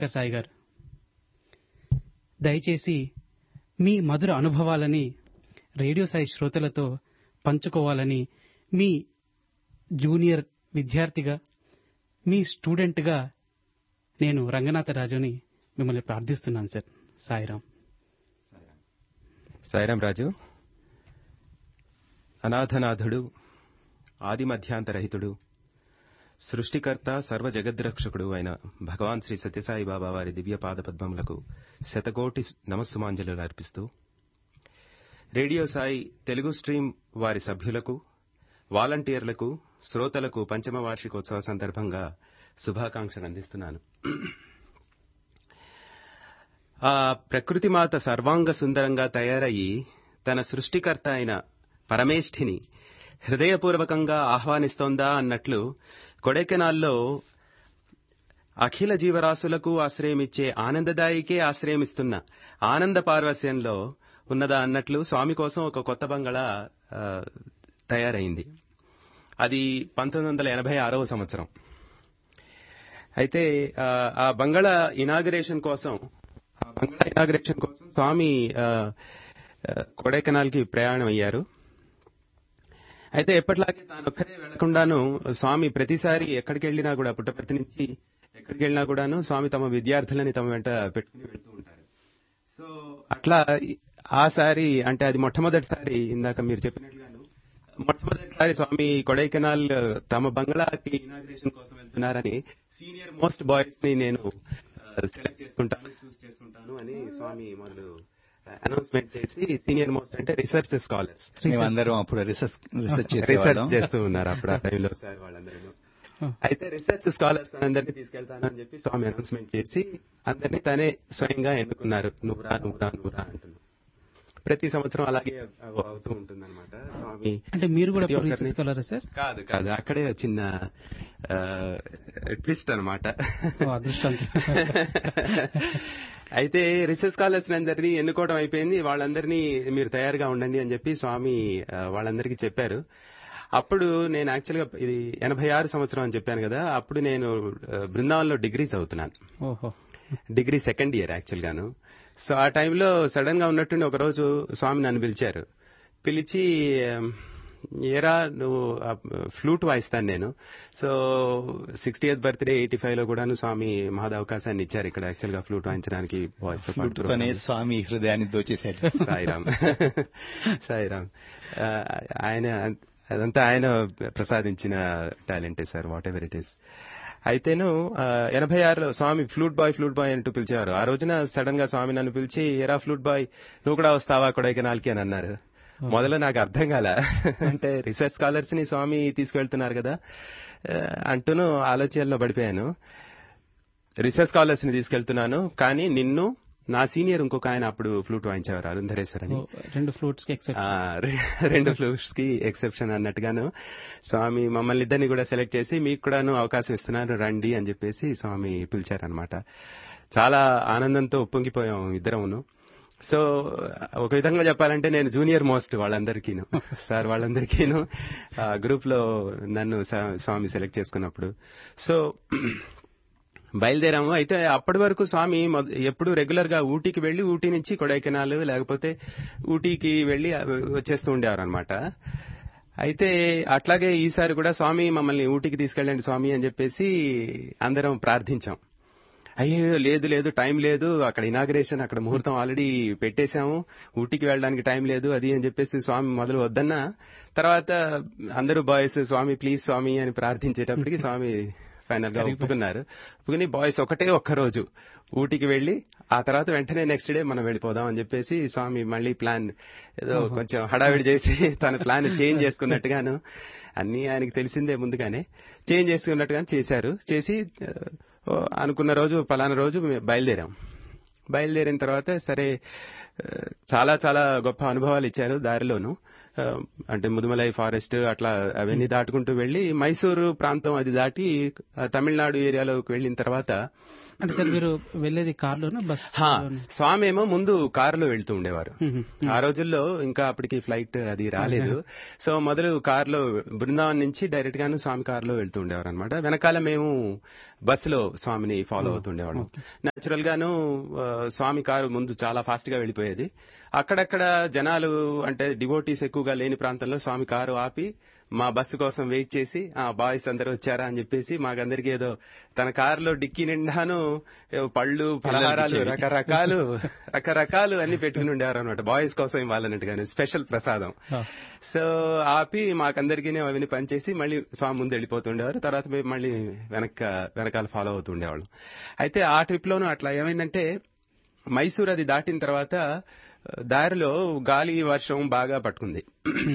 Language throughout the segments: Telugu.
డాక్టర్ సాయి గారు దయచేసి మీ మధుర అనుభవాలని రేడియో సాయి శ్రోతలతో పంచుకోవాలని మీ జూనియర్ విద్యార్థిగా మీ స్టూడెంట్గా నేను రంగనాథరాజుని మిమ్మల్ని ప్రార్థిస్తున్నాను సార్ సాయిరాం సాయిరాం రాజు అనాథనాథుడు ఆది మధ్యాంతరహితుడు సృష్టికర్త సర్వ జగద్రక్షకుడు అయిన భగవాన్ శ్రీ సత్యసాయి బాబా వారి దివ్య పాదపద్మములకు శతకోటి నమస్సుమాంజలు అర్పిస్తూ రేడియో సాయి తెలుగు స్ట్రీమ్ వారి సభ్యులకు వాలంటీర్లకు శ్రోతలకు పంచమ వార్షికోత్సవ సందర్భంగా శుభాకాంక్షలు అందిస్తున్నాను ఆ ప్రకృతి మాత సర్వాంగ సుందరంగా తయారయ్యి తన సృష్టికర్త అయిన పరమేష్ఠిని హృదయపూర్వకంగా ఆహ్వానిస్తోందా అన్నట్లు కొడైకెనాల్లో అఖిల జీవరాశులకు ఆశ్రయమిచ్చే ఆనందదాయికే ఆశ్రయమిస్తున్న ఆనంద పార్వస్యంలో ఉన్నదా అన్నట్లు స్వామి కోసం ఒక కొత్త బంగళా ఆ, తయారైంది అది పంతొమ్మిది వందల ఎనభై ఆరవ సంవత్సరం అయితే ఆ, ఆ బంగళా ఇనాగరేషన్ కోసం ఆ బంగళా ఇనాగరేషన్ కోసం స్వామి ఆ, ఆ, కొడైకెనాల్కి ప్రయాణం అయ్యారు అయితే ఎప్పటిలాగే తాను ఒక్కడే వెళ్లకుండాను స్వామి ప్రతిసారి ఎక్కడికి వెళ్ళినా కూడా పుట్టపర్తి నుంచి ఎక్కడికి వెళ్ళినా కూడాను స్వామి తమ విద్యార్థులని తమ వెంట పెట్టుకుని వెళ్తూ ఉంటారు సో అట్లా ఆ సారి అంటే అది మొట్టమొదటిసారి ఇందాక మీరు చెప్పినట్లుగాను మొట్టమొదటిసారి స్వామి కొడైకెనాల్ తమ బంగ్లాకి ఇనాగ్రేషన్ కోసం వెళ్తున్నారని సీనియర్ మోస్ట్ బాయ్స్ ని నేను సెలెక్ట్ చేసుకుంటాను చూస్ చేసుకుంటాను అని స్వామి మొదలు అనౌన్స్మెంట్ చేసి సీనియర్ మోస్ట్ అంటే రీసెర్చ్ స్కాలర్స్ మేమందరం అప్పుడు రీసెర్చ్ రీసెర్చ్ రీసెర్చ్ చేసేవాళ్ళం చేస్తూ ఉన్నారు అప్పుడు ఆ టైంలో సార్ వాళ్ళందరూ అయితే రీసెర్చ్ స్కాలర్స్ అందరినీ తీసుకెళ్తాను అని చెప్పి స్వామి అనౌన్స్మెంట్ చేసి అందరినీ తనే స్వయంగా ఎన్నుకున్నారు నువ్వురా నువ్వురా నువ్వురా అంటున్నారు ప్రతి సంవత్సరం అలాగే అవ- అవుతూ ఉంటుందన్నమాట స్వామి అంటే మీరు కూడా ప్రతి ఒక్కరిని- రీసెర్చ్ స్కాలరా సార్ కాదు కాదు అక్కడే చిన్న ట్విస్ట్ అనమాట ఓ, అదృష్టవంతులు. అయితే రీసెర్చ్ స్కాలర్స్ అందరినీ ఎన్నుకోవడం అయిపోయింది వాళ్ళందరినీ మీరు తయారుగా ఉండండి అని చెప్పి స్వామి ఆ, వాళ్ళందరికీ చెప్పారు అప్పుడు నేను యాక్చువల్గా ఇది ఎనభై ఆరు సంవత్సరం అని చెప్పాను కదా అప్పుడు నేను ఆ, బృందావనంలో డిగ్రీ చదువుతున్నాను ఓహో డిగ్రీ సెకండ్ ఇయర్ యాక్చువల్ గాను సో ఆ టైంలో సడన్ గా ఉన్నట్టుండి ఒక రోజు స్వామి నన్ను పిలిచారు పిలిచి "ఏం, ఏరా నువ్వు ఫ్లూట్ వాయిస్తాను నేను so sixty eighth birthday eighty five లో కూడాను స్వామి మహద్ అవకాశాన్ని ఇచ్చారు ఇక్కడ యాక్చువల్ గా ఫ్లూట్ వాయించడానికి వాయిస్ ఫ్లూట్ తోనే స్వామి హృదయాన్ని దోచేశాడు సాయిరామ్ సాయిరామ్ ఆ, ఆయన అదంతా ఆయన ప్రసాదించిన టాలెంటే sir whatever it is అయితేను ఆ, ఎనభై ఆరులో Swami flute boy flute boy అంటూ పిలిచేవారు ఆ రోజున సడన్ గా స్వామి నన్ను పిలిచి ఎరా ఫ్లూట్ బాయ్ నువ్వు కూడా వస్తావా కొడైకెనాల్కి అని అన్నారు మొదలు నాకు అర్థం కాల అంటే రీసెర్చ్ స్కాలర్స్ ని స్వామి తీసుకెళ్తున్నారు కదా ఆ, అంటూను ఆలోచనలో పడిపోయాను రీసెర్చ్ స్కాలర్స్ ని తీసుకెళ్తున్నాను కానీ నిన్ను నా సీనియర్ ఇంకొక ఆయన అప్పుడు ఫ్లూట్ వాయించేవారు అరుంధరేశ్వర్ అని ఓ, రెండు ఫ్లూట్స్ కి ఎక్సెప్ట్ ఆ, రె- రెండు ఫ్లూట్స్ కి ఎక్సెప్షన్ అన్నట్టుగాను స్వామి మమ్మల్ని ఇద్దరిని కూడా సెలెక్ట్ చేసి మీకు కూడాను అవకాశం ఇస్తున్నారు రండి అని చెప్పేసి స్వామి పిలిచారనమాట చాలా ఆనందంతో ఉప్పొంగిపోయాం ఇద్దరమును సో ఒక విధంగా చెప్పాలంటే నేను జూనియర్ మోస్ట్ వాళ్ళందరికీను సార్ వాళ్ళందరికీను గ్రూప్ లో నన్ను సా- స్వామి సెలెక్ట్ చేసుకున్నప్పుడు సో బయలుదేరాము అయితే అప్పటి వరకు స్వామి మొద- ఎప్పుడు రెగ్యులర్ గా ఊటీకి వెళ్లి ఊటీ నుంచి కొడైకెనాల్ లేకపోతే ఊటీకి వెళ్లి వచ్చేస్తూ ఉండేవారు అనమాట అయితే అట్లాగే ఈసారి కూడా స్వామి మమ్మల్ని ఊటీకి తీసుకెళ్ళండి స్వామి అని చెప్పేసి అందరం ప్రార్థించాం అయ్యో లేదు లేదు టైం లేదు అక్కడ ఇనాగ్రేషన్ అక్కడ ముహూర్తం ఆల్రెడీ పెట్టేశాము ఊటీకి వెళ్ళడానికి టైం లేదు అది అని చెప్పేసి స్వామి మొదలు వద్దన్నా తర్వాత అందరూ బాయ్స్ స్వామి ప్లీజ్ స్వామి అని ప్రార్థించేటప్పటికి స్వామి ఫైనల్ గా ఒప్పుకున్నారు ఒప్పుకుని బాయ్స్ ఒకటే ఒక్క రోజు ఊటీకి వెళ్లి ఆ తర్వాత వెంటనే నెక్స్ట్ డే మనం వెళ్ళిపోదాం అని చెప్పేసి స్వామి మళ్ళీ ప్లాన్ ఏదో కొంచెం హడావిడి చేసి తన ప్లాన్ చేంజ్ చేసుకున్నట్టుగాను అన్ని ఆయనకి తెలిసిందే ముందుగానే చేంజ్ చేసుకున్నట్టుగానే చేశారు చేసి ఆ, ఓ, అనుకున్న రోజు పలానా రోజు మేము బయలుదేరాం బయలుదేరిన తర్వాత సరే ఆ, చాలా చాలా గొప్ప అనుభవాలు ఇచ్చారు దారిలోను ఆ, అంటే ముదుమలై ఫారెస్ట్ అట్లా అవన్నీ దాటుకుంటూ వెళ్లి మైసూరు ప్రాంతం అది దాటి ఆ, తమిళనాడు ఏరియాలోకి వెళ్ళిన తర్వాత అంటే సార్ మీరు వెళ్ళేది కార్లోనా బస్ హా, స్వామి ఏమో ముందు కారులో వెళ్తూ ఉండేవారు ఆ రోజుల్లో ఇంకా అప్పటికి ఫ్లైట్ అది రాలేదు సో మొదలు కారులో బృందావన్ నుంచి డైరెక్ట్ గాను స్వామి కారులో వెళ్తూ ఉండేవారు అనమాట వెనకాల మేము బస్సులో స్వామిని ఫాలో అవుతుండేవాళ్ళం నేచురల్ గాను ఆ, స్వామి కారు ముందు చాలా ఫాస్ట్ గా వెళ్ళిపోయేది అక్కడక్కడ జనాలు అంటే డివోటీస్ ఎక్కువగా లేని ప్రాంతంలో స్వామి కారు ఆపి మా బస్సు కోసం వెయిట్ చేసి ఆ బాయ్స్ అందరూ వచ్చారా అని చెప్పేసి మాకందరికి ఏదో తన కారులో డిక్కీ నిండాను ఏవో పళ్ళు పలహారాలు ఇచ్చేవి. రకరకాలు రకరకాలు అన్ని పెట్టుకుని ఉండేవారు అనమాట బాయ్స్ కోసం ఇవ్వాలన్నట్టుగానే స్పెషల్ ప్రసాదం సో ఆపి మాకందరికీ అవన్నీ పనిచేసి మళ్ళీ స్వామి ముందు వెళ్ళిపోతుండేవారు తర్వాత మేము మళ్ళీ వెనక వెనకాల ఫాలో అవుతుండేవాళ్ళం అయితే ఆ ట్రిప్ లోనూ అట్లా ఏమైందంటే మైసూర్ అది దాటిన తర్వాత దారిలో గాలి వర్షం బాగా పట్టుకుంది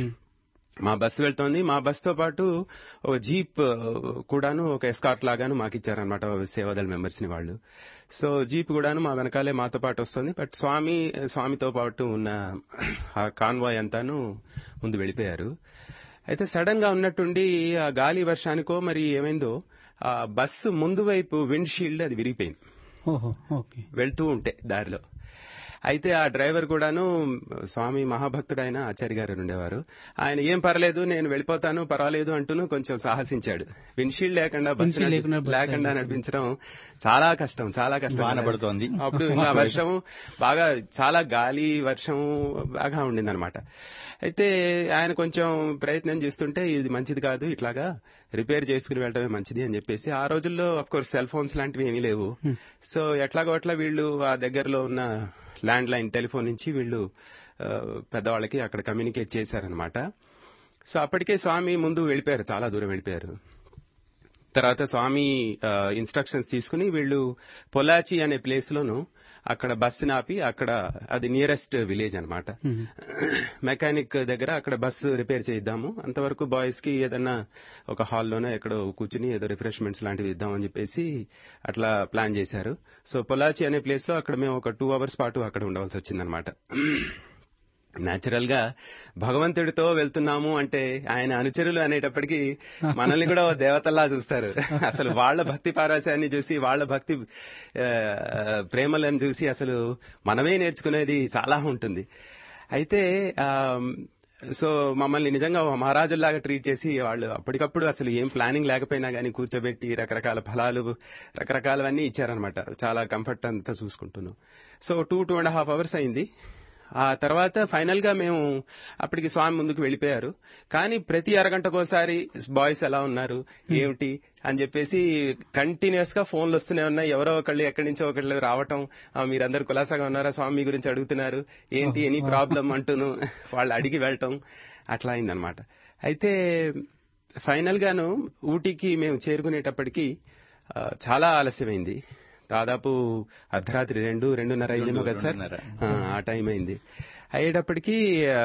మా బస్సు వెళ్తోంది మా బస్సుతో పాటు ఒక జీప్ ఆ, కూడాను ఒక ఎస్కార్ట్ లాగాను మాకు ఇచ్చారనమాట సేవాదళ మెంబర్స్ ని వాళ్ళు సో జీప్ కూడాను మా వెనకాలే మాతో పాటు వస్తుంది బట్ స్వామి స్వామితో పాటు ఉన్న ఆ కాన్వాయ్ అంతాను ముందు వెళ్ళిపోయారు అయితే సడన్ గా ఉన్నట్టుండి ఆ గాలి వర్షానికో మరి ఏమైందో ఆ బస్సు ముందు వైపు విండ్ షీల్డ్ అది విరిగిపోయింది ఓహో ఓకే వెళ్తూ ఉంటే దారిలో అయితే ఆ డ్రైవర్ కూడాను స్వామి మహాభక్తుడైన ఆచార్య గారు ఉండేవారు ఆయన ఏం పర్లేదు నేను వెళ్ళిపోతాను పర్వాలేదు అంటూను కొంచెం సాహసించాడు విన్షీల్డ్ లేకుండా బస్సు Windshield లేకుండా నడిపి- బస్సు లేకుండా నడిపించడం చాలా కష్టం చాలా కష్టం వాన పడుతోంది. అప్పుడు ఇంకా వర్షం బాగా చాలా గాలి వర్షం బాగా ఉండిందనమాట అయితే ఆయన కొంచెం ప్రయత్నం చేస్తుంటే ఇది మంచిది కాదు ఇట్లాగా రిపేర్ చేసుకుని వెళ్ళడమే మంచిది అని చెప్పేసి ఆ రోజుల్లో అఫ్ కోర్స్ సెల్ ఫోన్స్ లాంటివి ఏమీ లేవు సో ఎట్లాగో అట్లా వీళ్ళు ఆ దగ్గరలో ఉన్న ల్యాండ్ లైన్ టెలిఫోన్ నుంచి వీళ్ళు ఆ, పెద్దవాళ్ళకి అక్కడ కమ్యూనికేట్ చేశారనమాట సో అప్పటికే స్వామి ముందు వెళ్ళిపోయారు చాలా దూరం వెళ్ళిపోయారు తర్వాత స్వామి ఇన్స్ట్రక్షన్స్ తీసుకుని వీళ్ళు పొలాచి అనే ప్లేస్ లోను అక్కడ బస్సు ఆపి అక్కడ అది నియరెస్ట్ విలేజ్ అన్నమాట మెకానిక్ దగ్గర అక్కడ బస్సు రిపేర్ చేద్దాము అంతవరకు బాయ్స్ కి ఏదన్నా ఒక హాల్లోనే ఎక్కడో కూర్చుని ఏదో రిఫ్రెష్మెంట్స్ లాంటివి ఇద్దామని చెప్పేసి అట్లా ప్లాన్ చేశారు సో పొలాచి అనే ప్లేస్ లో అక్కడ మేము ఒక టూ అవర్స్ పాటు అక్కడ ఉండవలసి వచ్చిందనమాట నేచురల్ గా భగవంతుడితో వెళ్తున్నాము అంటే ఆయన అనుచరులు అనేటప్పటికీ మనల్ని కూడా ఓ దేవతల్లా చూస్తారు అసలు వాళ్ళ భక్తి పారాశాన్ని చూసి వాళ్ళ భక్తి ఆ, ప్రేమలను చూసి అసలు మనమే నేర్చుకునేది చాలా ఉంటుంది అయితే ఆ, సో మమ్మల్ని నిజంగా ఓ మహారాజుల్లాగా ట్రీట్ చేసి వాళ్ళు అప్పటికప్పుడు అసలు ఏం ప్లానింగ్ లేకపోయినా కానీ కూర్చోబెట్టి రకరకాల ఫలాలు రకరకాలవన్నీ ఇచ్చారనమాట చాలా కంఫర్ట్ అంతా చూసుకుంటున్నాం so two two and half hours అయింది ఆ తర్వాత ఫైనల్ గా మేము అప్పటికి స్వామి ముందుకు వెళ్ళిపోయారు కానీ ప్రతి అరగంటకోసారి బాయ్స్ ఎలా ఉన్నారు ఏమిటి అని చెప్పేసి కంటిన్యూస్ గా ఫోన్లు వస్తూనే ఉన్నాయి ఎవరో ఒకళ్ళు ఎక్కడి నుంచో ఒకళ్ళు రావటం "ఆ, మీరందరూ కులాసాగా ఉన్నారా స్వామి మీ గురించి అడుగుతున్నారు ఏంటి ఎనీ ప్రాబ్లం అంటూను వాళ్ళు అడిగి వెళ్ళటం అట్లా అయిందనమాట అయితే ఫైనల్ గాను ఊటీకి మేము చేరుకునేటప్పటికి ఆ, చాలా ఆలస్యమైంది దాదాపు అర్ధరాత్రి రెండు రెండున్నర అయిందేమో కదా సార్ రెండున్నర. ఆ, ఆ టైం అయింది అయ్యేటప్పటికి ఆ,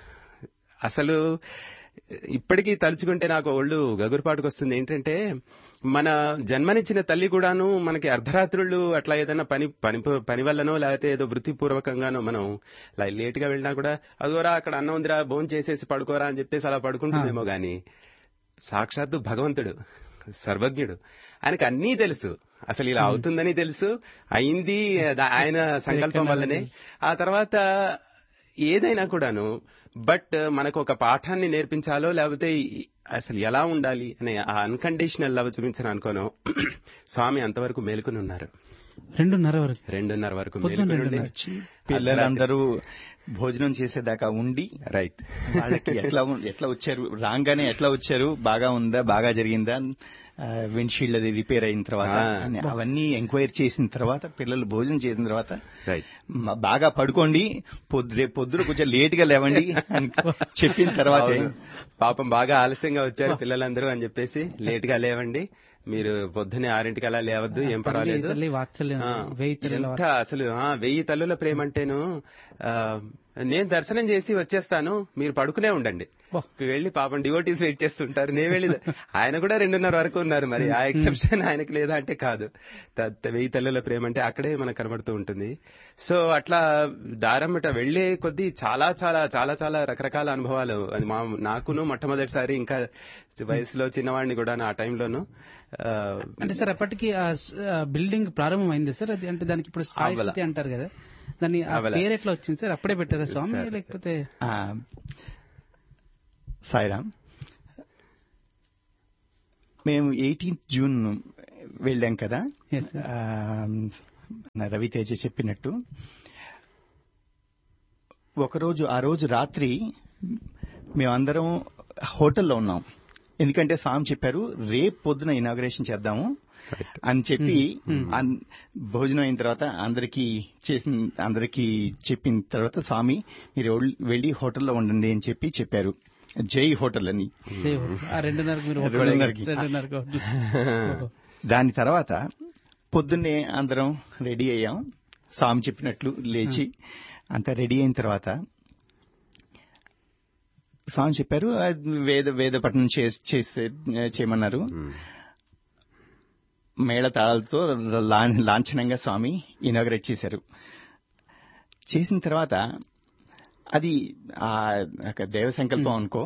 అసలు ఇప్పటికీ తలుచుకుంటే నాకు ఒళ్ళు గగురుపాటుకు వస్తుంది ఏంటంటే మన జన్మనిచ్చిన తల్లి కూడాను మనకి అర్ధరాత్రులు అట్లా ఏదైనా పని పని పని వల్లనో లేకపోతే ఏదో వృత్తిపూర్వకంగానో మనం లేట్ గా వెళ్ళినా కూడా అదోరా అక్కడ అన్నం ఉందిరా భోజనం చేసేసి పడుకోరా అని చెప్పేసి అలా పడుకుంటుందేమో గాని సాక్షాత్తు భగవంతుడు సర్వజ్ఞుడు ఆయనకు అన్నీ తెలుసు అసలు ఇలా అవుతుందని తెలుసు అయింది దా- ఆయన సంకల్పం వల్లనే ఆ తర్వాత ఏదైనా కూడాను బట్ మనకు ఒక పాఠాన్ని నేర్పించాలో లేకపోతే ఈ- అసలు ఎలా ఉండాలి అనే ఆ అన్కండిషనల్ లవ్ చూపించను అనుకోను స్వామి అంతవరకు మేలుకుని ఉన్నారు రెండున్నర వరకు రెండున్నర వరకు పొద్దున్న మేలుకుని ఉండి రెండున్నర. పిల్లలందరూ భోజనం చేసేదాకా ఉండి రైట్ వాళ్ళకి ఎట్లా ఉం- ఎట్లా వచ్చారు రాగానే ఎట్లా వచ్చారు బాగా ఉందా బాగా జరిగిందా విండ్షీల్డ్ అది రిపేర్ అయిన తర్వాత ఆ. అని అవన్నీ ఎంక్వైరీ చేసిన తర్వాత పిల్లలు భోజనం చేసిన తర్వాత రైట్ మ- బాగా పడుకోండి పొద్దు రేపు పొద్దున కొంచెం లేట్ గా లేవండి అని చెప్పిన తర్వాత అవును. పాపం బాగా ఆలస్యంగా వచ్చారు పిల్లలందరూ అని చెప్పేసి లేట్ గా లేవండి మీరు పొద్దున్నే ఆరింటికి అలా లేవద్దు ఏం పర్వాలేదు తల్లి వాత్సల్యం ఆ, వెయ్యి తల్లిల ఎంత అసలు ఆ, వెయ్యి తల్లుల ప్రేమ అంటేను ఆ, నేను దర్శనం చేసి వచ్చేస్తాను మీరు పడుకునే ఉండండి ఓహ్. వెళ్ళి పాపం డివోటీస్ వెయిట్ చేస్తుంటారు నేను వెళ్ళి ఆయన కూడా రెండున్నర వరకు ఉన్నారు మరి ఆ ఎక్సెప్షన్ ఆయనకి లేదా అంటే కాదు త- త- వెయ్యి తల్లుల ప్రేమ అంటే అక్కడే మనకు కనబడుతూ ఉంటుంది సో అట్లా దారమ్మట వెళ్లే కొద్దీ చాలా చాలా చాలా చాలా రకరకాల అనుభవాలు అది మా నాకును మొట్టమొదటిసారి ఇంకా వయసులో చిన్నవాడిని కూడా ఆ టైంలోను ఆ, అంటే సార్ అప్పటికి ఆ స్- ఆ బిల్డింగ్ ప్రారంభం అయింది సార్ అది అంటే దానికి ఇప్పుడు సాయి అవ్వల. స్థితి అంటారు కదా దాన్ని ఆ అవ్వల. పేరు ఎట్లా వచ్చింది సార్ అప్పుడే పెట్టారా స్వామి సార్. లేకపోతే ఆ, సాయిరామ్ మేము ఎయిటీన్త్ జూన్ వెళ్ళాం కదా Yes, sir. ఆ, మన రవితేజ చెప్పినట్టు ఒకరోజు ఆ రోజు రాత్రి మేమందరం హోటల్లో ఉన్నాం ఎందుకంటే స్వామి చెప్పారు రేపు పొద్దున ఇనాగ్రేషన్ చేద్దాము అని చెప్పి అన్- భోజనం అయిన తర్వాత అందరికి చేసిన అందరికి చెప్పిన తర్వాత స్వామి మీరు వెళ్- వెళ్ళి హోటల్లో ఉండండి అని చెప్పి చెప్పారు జై హోటల్ అని దేవుడు. ఆ రెండున్నరకు మీరు ఒక- రెండున్నరకి. రెండున్నరకు ఓహో. దాని తర్వాత పొద్దున్నే అందరం రెడీ అయ్యాం స్వామి చెప్పినట్లు లేచి అంతా రెడీ అయిన తర్వాత స్వామి చెప్పారు అది వేద వేద పఠనం చేస్- చేసే చేయమన్నారు ఉమ్. మేళ తాళాలతో లా- లాంఛనంగా స్వామి ఇనాగరేట్ చేశారు చేసిన తర్వాత అది ఆ ఒక దైవ సంకల్పం అనుకో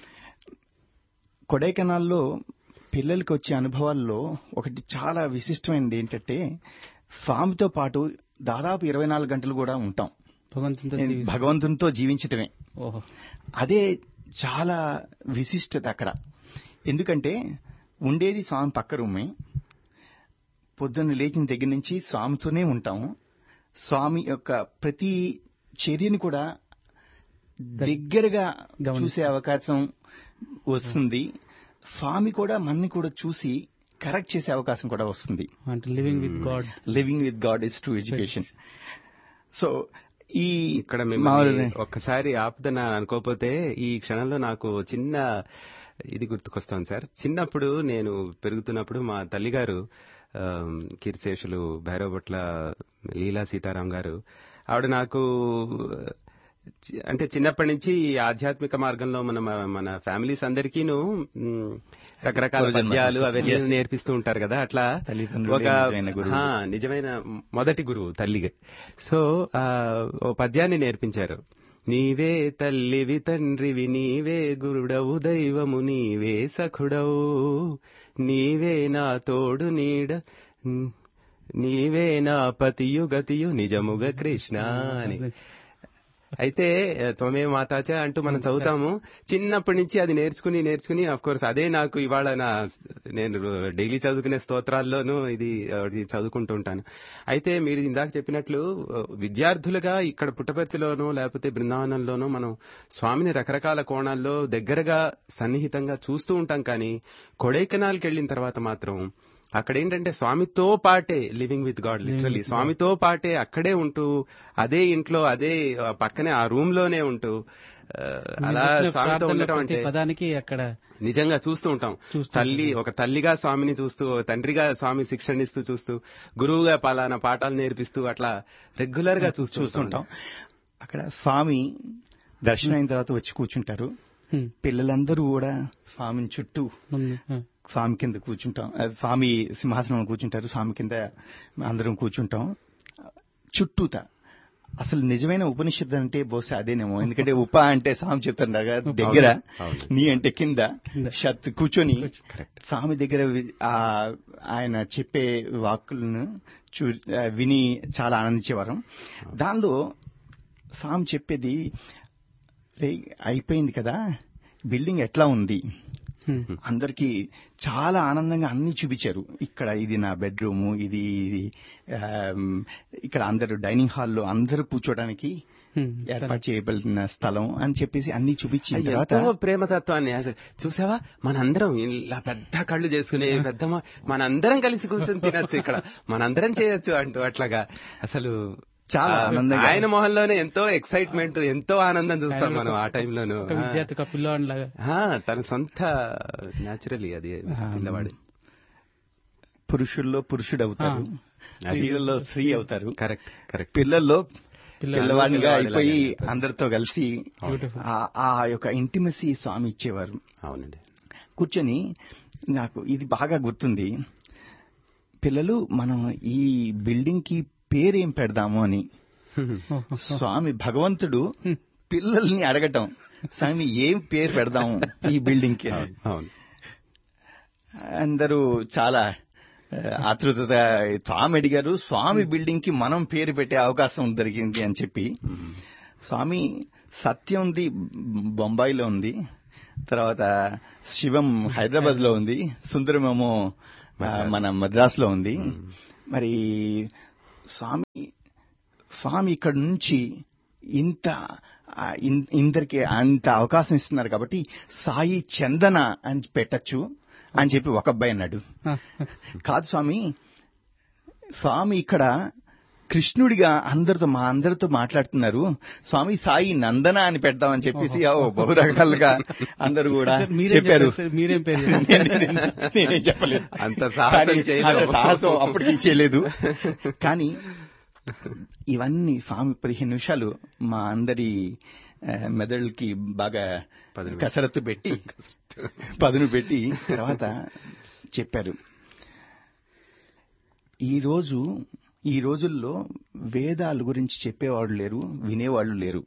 కొడైకెనాల్లో పిల్లలకి వచ్చే అనుభవాల్లో ఒకటి చాలా విశిష్టమైనది ఏంటంటే స్వామితో పాటు దాదాపు ఇరవై నాలుగు గంటలు కూడా ఉంటాం భగవంతునితో జీవిస్తాం. భగవంతునితో జీవించటమే ఓహో అదే చాలా విశిష్టత అక్కడ ఎందుకంటే ఉండేది స్వామి పక్క రూమే పొద్దున్న లేచిన దగ్గర నుంచి స్వామితోనే ఉంటాము స్వామి యొక్క ప్రతి చర్యని కూడా దగ్గరగా గమనిస్తాం. చూసే అవకాశం వస్తుంది స్వామి కూడా మనని కూడా చూసి కరెక్ట్ చేసే అవకాశం కూడా వస్తుంది అంటే living with God living with God is true education so ఈ ఇక్కడ మామూలు- మిమ్మల్ని ఒక్కసారి ఆపుదన అనుకోకపోతే ఈ క్షణంలో నాకు చిన్న ఇది గుర్తుకొస్తాను సార్ చిన్నప్పుడు నేను పెరుగుతున్నప్పుడు మా తల్లిగారు ఆమ్, కీర్తిశేషులు భైరవభట్ల లీలా సీతారాం గారు ఆవిడ నాకు చి- అంటే చిన్నప్పటి నుంచి ఈ ఆధ్యాత్మిక మార్గంలో మన మన ఫ్యామిలీస్ అందరికీను మ్, రకరకాల గురుజన్మ పద్యాలు అవన్నీ Yes. నేర్పిస్తూ ఉంటారు కదా అట్లా తల్లిదండ్రులే ఒక నిజమైన గురువు. ఆ, నిజమైన మొదటి గురువు తల్లిగా సో ఆ, ఓ పద్యాన్ని నేర్పించారు నీవే తల్లివి తండ్రివి నీవే గురుడవు దైవము నీవే సఖుడవు నీవే నా తోడు నీడ న్- నీవే నా పతియు గతియు నిజముగ కృష్ణ అని అయితే ఆ, త్వమే మాతాచ అంటూ మనం చదువుతాము చిన్నప్పటి నుంచి అది నేర్చుకుని నేర్చుకుని అఫ్ కోర్స్ అదే నాకు ఇవాళ నా నేను డైలీ చదువుకునే స్తోత్రాల్లోనూ ఇది ఆ, ఇది చదువుకుంటూ ఉంటాను అయితే మీరు ఇందాక చెప్పినట్లు ఆ, విద్యార్థులుగా ఇక్కడ పుట్టపర్తిలోనూ లేకపోతే బృందావనంలోనూ మనం స్వామిని రకరకాల కోణాల్లో దగ్గరగా సన్నిహితంగా చూస్తూ ఉంటాం కానీ కొడైకెనాల్కి వెళ్ళిన తర్వాత మాత్రం అక్కడ ఏంటంటే స్వామితో పాటే లివింగ్ విత్ గాడ్ లిటరలీ స్వామితో పాటే అక్కడే ఉంటూ అదే ఇంట్లో అదే ఆ, పక్కనే ఆ రూమ్ లోనే ఉంటూ ఆ, అలా మీరు చెప్పిన స్వామితో ప్రార్థనలో ఉండటం ప్రతి అంటే పదానికి అక్కడ నిజంగా చూస్తూ ఉంటాం చూస్తూ తల్లి ఒక తల్లిగా స్వామిని చూస్తూ తండ్రిగా స్వామి శిక్షణ ఇస్తూ చూస్తూ గురువుగా పలానా పాఠాలు నేర్పిస్తూ అట్లా రెగ్యులర్ గా చూస్తూ చూస్తుంటాం అక్కడ స్వామి దర్శనం అయిన తర్వాత వచ్చి కూర్చుంటారు హ్మ్. పిల్లలందరూ కూడా స్వామిని చుట్టూ ఉంది. ఆ. స్వామి కింద కూర్చుంటాం ఆ, స్వామి సింహాసనంలో కూర్చుంటారు స్వామి కింద అందరం కూర్చుంటాం చుట్టూత అసలు నిజమైన ఉపనిషత్తు అంటే బహుశా అదేనేమో ఎందుకంటే ఉప అంటే స్వామి చెప్తారు కదా దగ్గర అవును. నీ అంటే కింద కింద. షత్ కూర్చొని కరెక్ట్ స్వామి దగ్గర వి- ఆ ఆయన చెప్పే వాక్కులను చూ ఆ, విని చాలా ఆనందించేవారం దానిలో స్వామి చెప్పేది "రే, అయిపోయింది కదా బిల్డింగ్ ఎట్లా ఉంది హ్మ్. అందరికి చాలా ఆనందంగా అన్ని చూపించారు ఇక్కడ ఇది నా బెడ్రూమ్ ఇది ఇది, ఆమ్, ఇక్కడ అందరు డైనింగ్ హాల్లో అందరూ కూర్చోడానికి హ్మ్. ఏర్పాటు చేయబడిన స్థలం అని చెప్పేసి అన్ని చూపించిన తర్వాత ఎంతో ప్రేమతత్వాన్ని అసలు చూసావా మనందరం ఇలా పెద్ద కళ్ళు చేసుకునే పెద్ద మ- మనందరం కలిసి కూర్చొని తినొచ్చు ఇక్కడ మనందరం చేయొచ్చు అంటూ అట్లాగా అసలు చాలా ఆ, ఆనందంగా. ఆయన మొహంలోనే ఎంతో ఎక్సైట్మెంట్ ఎంతో ఆనందం చూస్తాం మనం ఆ టైంలోను ఒక విద్యార్థి ఒక పిల్లవాడి లాగా తన సొంత న్యాచురలీ అది పిల్లవాడు పురుషుల్లో పురుషుడు అవుతారు ఆ. స్త్రీలలో స్త్రీ అవుతారు కరెక్ట్ కరెక్ట్ పిల్లల్లో పిల్లవాడు. పిల్లవాడిగా అయిపోయి పిల్లవాడిలాగా. అందరితో కలిసి Beautiful. ఆ- ఆ యొక్క ఇంటిమసీ స్వామి ఇచ్చేవారు అవునండి కూర్చొని నాకు ఇది బాగా గుర్తుంది పిల్లలు మనం ఈ బిల్డింగ్ కి పేరేం పెడదాము అని ఓహో. స్వామి భగవంతుడు పిల్లల్ని అడగటం స్వామి ఏం పేరు పెడదాము ఈ బిల్డింగ్ కి అని. అవును అందరూ చాలా ఆ, ఆతృతత స్వామి అడిగారు స్వామి బిల్డింగ్ కి మనం పేరు పెట్టే అవకాశం దొరికింది అని చెప్పి స్వామి సత్యం ఉంది బొంబాయిలో ఉంది తర్వాత శివం హైదరాబాద్ లో ఉంది సుందరమేమో ఆ, మన మద్రాస్ లో ఉంది మరి స్వామి స్వామి ఇక్కడ నుంచి ఇంత ఆ, ఇన్- ఇందరికి అంత అవకాశం ఇస్తున్నారు కాబట్టి సాయి చందన అని పెట్టచ్చు అని చెప్పి ఒక అబ్బాయి అన్నాడు కాదు స్వామి స్వామి ఇక్కడ కృష్ణుడిగా అందరితో మా అందరితో మాట్లాడుతున్నారు స్వామి సాయి నందన అని పెడదామని చెప్పేసి ఓ బహు రకాలుగా అందరూ కూడా సార్, మీరేం చెప్పారు చెప్పారు సార్? మీరేం పేరు చెప్పారు? నేనేం చెప్పలేదు అంత సాహసం కానీ చేయలేము. అంత సాహసం అప్పటికి చేయలేదు కానీ ఇవన్నీ స్వామి పదిహేను నిమిషాలు మా అందరి ఆ, మెదడుకి బాగా పదును కసరత్తు పెట్టి పదును పెట్టి తర్వాత చెప్పారు ఈ రోజు ఈ రోజుల్లో వేదాల గురించి చెప్పేవాళ్ళు లేరు వినేవాళ్ళు లేరు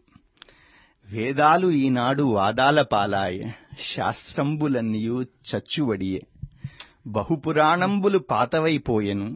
వేదాలు ఈనాడు వాదాల పాలాయ శాస్త్రంబులన్నీయు చచ్చువడియే బహుపురాణంబులు పాతవైపోయెను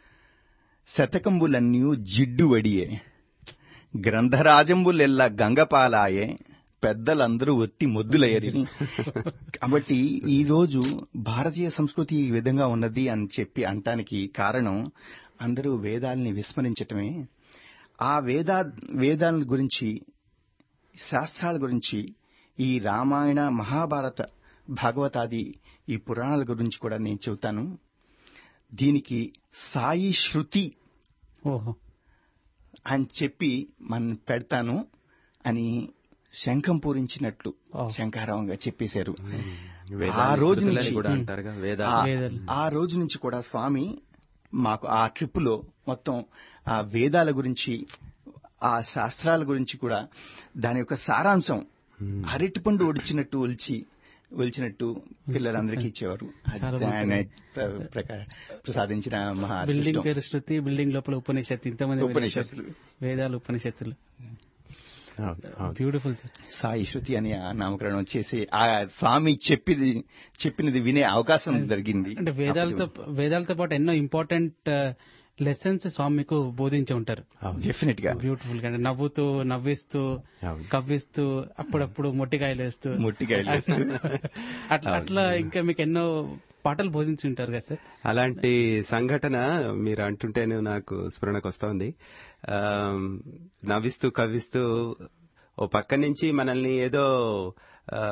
శతకంబులన్నీయు జిడ్డువడియే గ్రంథరాజంబులెల్ల గంగపాలాయే పెద్దలందరూ ఒత్తి మొద్దులయ్యరి కాబట్టి ఈ రోజు భారతీయ సంస్కృతి ఈ విధంగా ఉన్నది అని చెప్పి అంటానికి కారణం అందరూ వేదాల్ని విస్మరించటమే ఆ వేదా వేదాల గురించి శాస్త్రాల గురించి ఈ రామాయణ మహాభారత భాగవతాది ఈ పురాణాల గురించి కూడా నేను చెబుతాను దీనికి సాయి శృతి ఓహో అని చెప్పి మనం పెడతాను అని శంఖం పూరించినట్లు ఓ. శంకారావంగా చెప్పేశారు వేదాన్ని ఆ రోజు శృతులని నుంచి కూడా అంటారుగా వేద ఆ- వేదాలు. ఆ రోజు నుంచి కూడా స్వామి మాకు ఆ ట్రిప్ లో మొత్తం ఆ వేదాల గురించి ఆ శాస్త్రాల గురించి కూడా దాని యొక్క సారాంశం అరటిపండు ఒడిచినట్టు ఒలిచి ఒలిచినట్టు పిల్లలందరికీ ఇచ్చేవారు అది చాలా బాగుంది. ఆయన ప్ర- ప్రక- ప్రసాదించిన మహా బిల్డింగ్ అదృష్టం. పేరు శృతి బిల్డింగ్ లోపల ఉపనిషత్తు ఇంతమంది ఉపనిషత్తులు. వేదాలు ఉపనిషత్తులు అవును, అవును. బ్యూటిఫుల్ సార్ సాయి శృతి అని ఆ నామకరణం చేసి ఆ స్వామి చెప్పినది చెప్పినది వినే అవకాశం జరిగింది అంటే వేదాలతో వేదాలతో పాటు ఎన్నో ఇంపార్టెంట్ లెసన్స్ స్వామి మీకు బోధించి ఉంటారు అవును. డెఫినెట్ గా బ్యూటిఫుల్ గా అంటే నవ్వుతూ నవ్విస్తూ అవును. కవ్విస్తూ అప్పుడప్పుడు మొట్టికాయలు వేస్తూ ముట్టికాయలు వేస్తూ. అట్లా అట్లా ఇంకా మీకు ఎన్నో పాటలు బోధించి ఉంటారు కదా సార్ అలాంటి సంఘటన మీరు అంటుంటేనే నాకు స్ఫురణకు వస్తోంది ఆ, నవ్విస్తూ కవ్విస్తూ ఓ పక్క నుంచి మనల్ని ఏదో ఆ,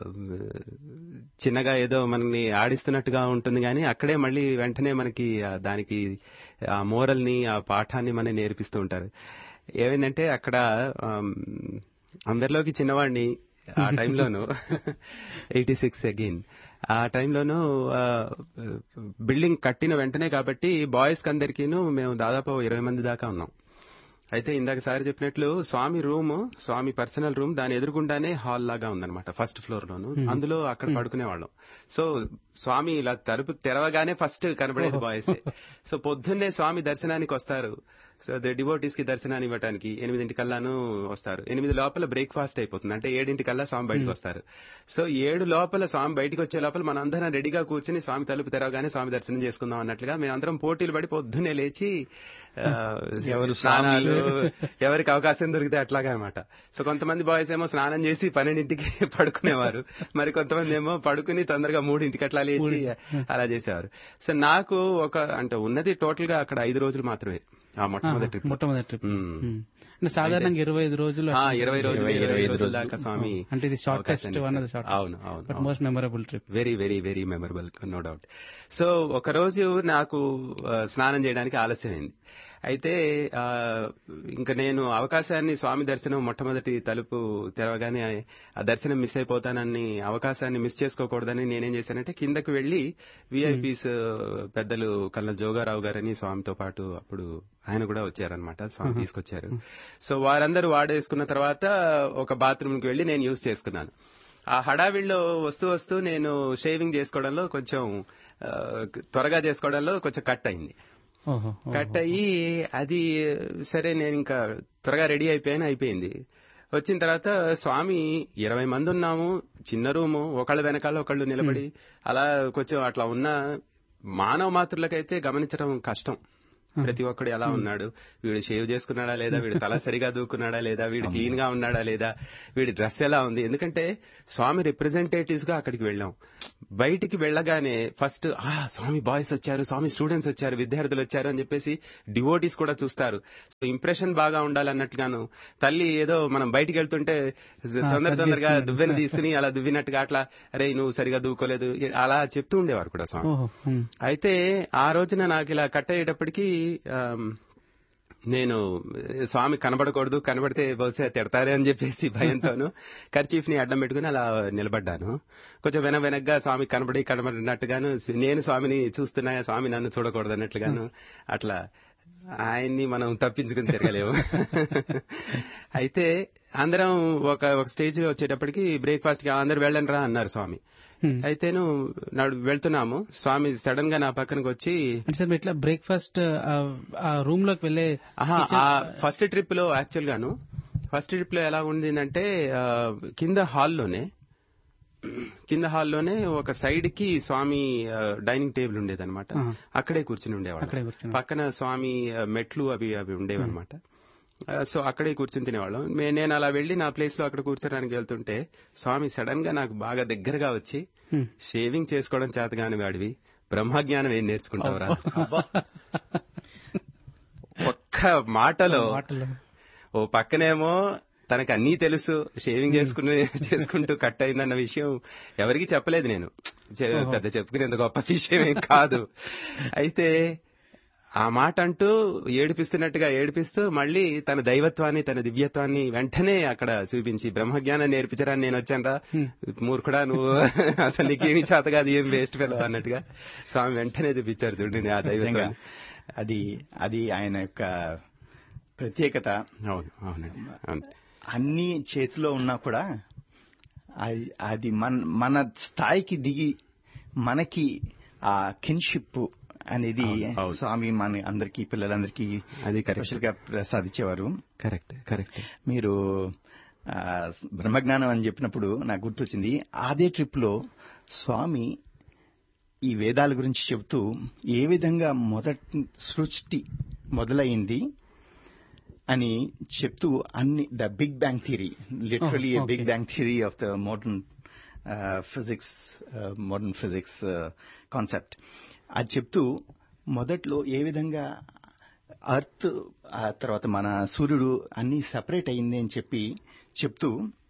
చిన్నగా ఏదో మనల్ని ఆడిస్తున్నట్టుగా ఉంటుంది కానీ అక్కడే మళ్ళీ వెంటనే మనకి ఆ దానికి ఆ మోరల్ని ఆ పాఠాన్ని మనకి నేర్పిస్తూ ఉంటారు ఏమైందంటే అక్కడ ఆమ్, అందరిలోకి చిన్నవాడిని ఆ టైంలోను ఎయిటీ సిక్స్ అగైన్ ఆ టైంలోను బిల్డింగ్ కట్టిన వెంటనే కాబట్టి బాయ్స్ కి అందరికీను మేము దాదాపు ఇరవై మంది దాకా ఉన్నాం అయితే ఇందాక సార్ చెప్పినట్లు Swami room Swami personal room దాని ఎదురుగుండానే హాల్ లాగా ఉందన్నమాట ఫస్ట్ ఫ్లోర్ లోను అందులో అక్కడ పడుకునేవాళ్ళం సో స్వామి ఇలా తలుపు తెరవగానే ఫస్ట్ కనబడేది బాయ్స్ సో పొద్దున్నే స్వామి దర్శనానికి వస్తారు సో ద డివోటీస్ కి దర్శనాన్ని ఇవ్వడానికి ఎనిమిదింటికల్లాను వస్తారు ఎనిమిది లోపల బ్రేక్ఫాస్ట్ అయిపోతుంది అంటే ఏడింటికల్లా స్వామి బయటకు వస్తారు సో ఏడు లోపల స్వామి బయటకు వచ్చే లోపల మనందరం రెడీగా కూర్చుని స్వామి తలుపు తెరవగానే స్వామి దర్శనం చేసుకుందాం అన్నట్లుగా మేమందరం పోటీలు పడి పొద్దున్నే లేచి ఆ, ఎవరు స్నానాలు ఎవరికి అవకాశం దొరికితే అట్లాగా అనమాట సో కొంతమంది బాయ్స్ ఏమో స్నానం చేసి పన్నెండింటికి పడుకునేవారు మరి కొంతమంది ఏమో పడుకుని తొందరగా మూడింటికి అట్లా లేచి అలా చేసేవారు సో నాకు ఒక అంటే ఉన్నది టోటల్ గా అక్కడ ఐదు రోజులు మాత్రమే ఆ మొట్టమొదటి ట్రిప్ మొట్టమొదటి ట్రిప్ మ్మ్. అంటే సాధారణంగా ఇరవై ఐదు రోజులు ఆ, ఇరవై రోజులు ఇరవై- ఇరవై ఇరవై ఐదు రోజుల రోజులు. దాకా స్వామి అంటే ఇది షార్టెస్ట్ అవకాశాన్ని వన్ ఆఫ్ ద ఇస్తారు. షార్టెస్ట్ అవును అవును బట్ అవును. Most memorable trip very very very memorable no doubt so ఒక రోజు నాకు ఆ, స్నానం చేయడానికి ఆలస్యమైంది అయితే ఆ, ఇంకా నేను అవకాశాన్ని స్వామి దర్శనం మొట్టమొదటి తలుపు తెరవగానే ఆ దర్శనం మిస్ అయిపోతానని అవకాశాన్ని మిస్ చేసుకోకూడదని నేనేం చేశానంటే కిందకు వెళ్లి విఐపీస్ పెద్దలు కళ్ళ జోగారావు గారని స్వామితో పాటు అప్పుడు ఆయన కూడా వచ్చారనమాట స్వామి తీసుకొచ్చారు సో వారందరూ వాడేసుకున్న తర్వాత ఒక బాత్రూమ్ కి వెళ్లి నేను యూజ్ చేసుకున్నాను ఆ హడావిడిలో వస్తూ వస్తూ నేను షేవింగ్ చేసుకోవడంలో కొంచెం ఆ, త్వరగా చేసుకోవడంలో కొంచెం కట్ అయింది ఓహో ఓహో. కట్ అయ్యి అది సరే నేను ఇంకా త్వరగా రెడీ అయిపోయాను అయిపోయింది వచ్చిన తర్వాత స్వామి ఇరవై మంది ఉన్నాము చిన్న రూము ఒకళ్ళ వెనకాల ఒకళ్ళు నిలబడి అలా కొంచెం అట్లా ఉన్న మానవ మాతృలకైతే గమనించడం కష్టం ప్రతి ఒక్కడు ఎలా ఉన్నాడు వీడు షేవ్ చేసుకున్నాడా లేదా వీడు తల సరిగా దూకున్నాడా లేదా వీడు క్లీన్ గా ఉన్నాడా లేదా వీడి డ్రెస్ ఎలా ఉంది ఎందుకంటే స్వామి రిప్రజెంటేటివ్స్ గా అక్కడికి వెళ్ళాం బయటికి వెళ్ళగానే ఫస్ట్ ఆ స్వామి బాయ్స్ వచ్చారు స్వామి స్టూడెంట్స్ వచ్చారు విద్యార్థులు వచ్చారు అని చెప్పేసి డివోటీస్ కూడా చూస్తారు సో ఇంప్రెషన్ బాగా ఉండాలన్నట్టుగాను తల్లి ఏదో మనం బయటికి వెళ్తుంటే తొందర సరి తొందరగా చేసుకున్నాడు. దువ్వెన తీసుకుని అలా దువ్వినట్టుగా అట్లా అరే నువ్వు సరిగా దూకోలేదు అలా చెప్తూ ఉండేవారు కూడా స్వామి ఓహో ఉమ్. అయితే ఆ రోజున నాకు ఇలా కట్ అయ్యేటప్పటికి ఆమ్, నేను స్వామి కనబడకూడదు కనబడితే బహుశా తిడతారే అని చెప్పేసి భయంతోను కర్చీఫ్ ని అడ్డం పెట్టుకుని అలా నిలబడ్డాను కొంచెం వెన వెనగ్గా స్వామి కనబడి కనబడినట్టుగాను నేను స్వామిని చూస్తున్నా స్వామి నన్ను చూడకూడదు అన్నట్లుగాను అట్లా ఆయన్ని మనం తప్పించుకుని తిరగలేము అయితే అందరం ఒక ఒక స్టేజ్ వచ్చేటప్పటికి బ్రేక్ఫాస్ట్ కి అందరు వెళ్ళండి రా అన్నారు స్వామి ఉమ్. అయితేను నాడు వెళ్తున్నాము స్వామి సడన్ గా నా పక్కనకి వచ్చి అంటే సార్ మీరు ఇట్లా బ్రేక్ఫాస్ట్ ఆ రూమ్ లోకి వెళ్ళే ఆహా, ఆ ఫస్ట్ ట్రిప్ లో యాక్చువల్ గాను ఫస్ట్ ట్రిప్ లో ఎలా ఉండిందంటే ఆ, కింద హాల్లోనే కింద హాల్లోనే ఒక సైడ్ కి స్వామి ఆ, డైనింగ్ టేబుల్ ఉండేదన్నమాట ఆహా. అక్కడే కూర్చుని ఉండేవాడు అక్కడే కూర్చుని. పక్కన స్వామి ఆ, మెట్లు అవి అవి ఉండేవన్నమాట ఆ, సో అక్కడే కూర్చుని తినేవాళ్ళం మే- నేను అలా వెళ్లి నా ప్లేస్ లో అక్కడ కూర్చోడానికి వెళ్తుంటే స్వామి సడన్ గా నాకు బాగా దగ్గరగా వచ్చి ఉమ్. షేవింగ్ చేసుకోవడం చేతగాని వాడివి బ్రహ్మజ్ఞానం ఏం నేర్చుకుంటావురా ఒక్క మాటలో మాటలు ఓ పక్కనేమో తనకు అన్నీ తెలుసు షేవింగ్ చేసుకుని చేసుకుంటూ కట్ అయిందన్న విషయం ఎవరికి చెప్పలేదు నేను చె- పెద్ద చెప్పుకునేంత గొప్ప విషయం ఏం కాదు అయితే ఆ మాట అంటూ ఏడిపిస్తున్నట్టుగా ఏడిపిస్తూ మళ్ళీ తన దైవత్వాన్ని తన దివ్యత్వాన్ని వెంటనే అక్కడ చూపించి బ్రహ్మజ్ఞానం నేర్పించడానికి నేను వచ్చానరా మూర్ఖుడా నువ్వు అసలు నీకేమి చేత కాదు ఏం వేస్ట్ ఫెలో అన్నట్టుగా స్వామి వెంటనే చూపించారు చూడండి ఆ నిజంగా దైవత్వాన్ని అది అది ఆయన యొక్క ప్రత్యేకత అవును అవునండి అవును అన్ని చేతిలో ఉన్నా కూడా అది అది మన మన స్థాయికి దిగి మనకి ఆ కిన్షిప్ అనేది అవును, అవును. స్వామి మన అందరికి పిల్లలందరికీ అది correct. స్పెషల్ గా ప్రసాదించేవారు కరెక్ట్ కరెక్ట్ మీరు ఆ, బ్రహ్మజ్ఞానం అని చెప్పినప్పుడు నాకు గుర్తొచ్చింది అదే ట్రిప్ లో స్వామి ఈ వేదాల గురించి చెబుతూ ఏ విధంగా మొదటి సృష్టి మొదలైంది అని చెప్తూ అన్ని the big bang theory literally Oh, big okay. Bang theory of the modern physics modern physics concept అది చెప్తూ మొదట్లో ఏ విధంగా అర్త్ ఆ తర్వాత మన సూర్యుడు అన్ని సపరేట్ అయింది అని చెప్పి చెప్తూ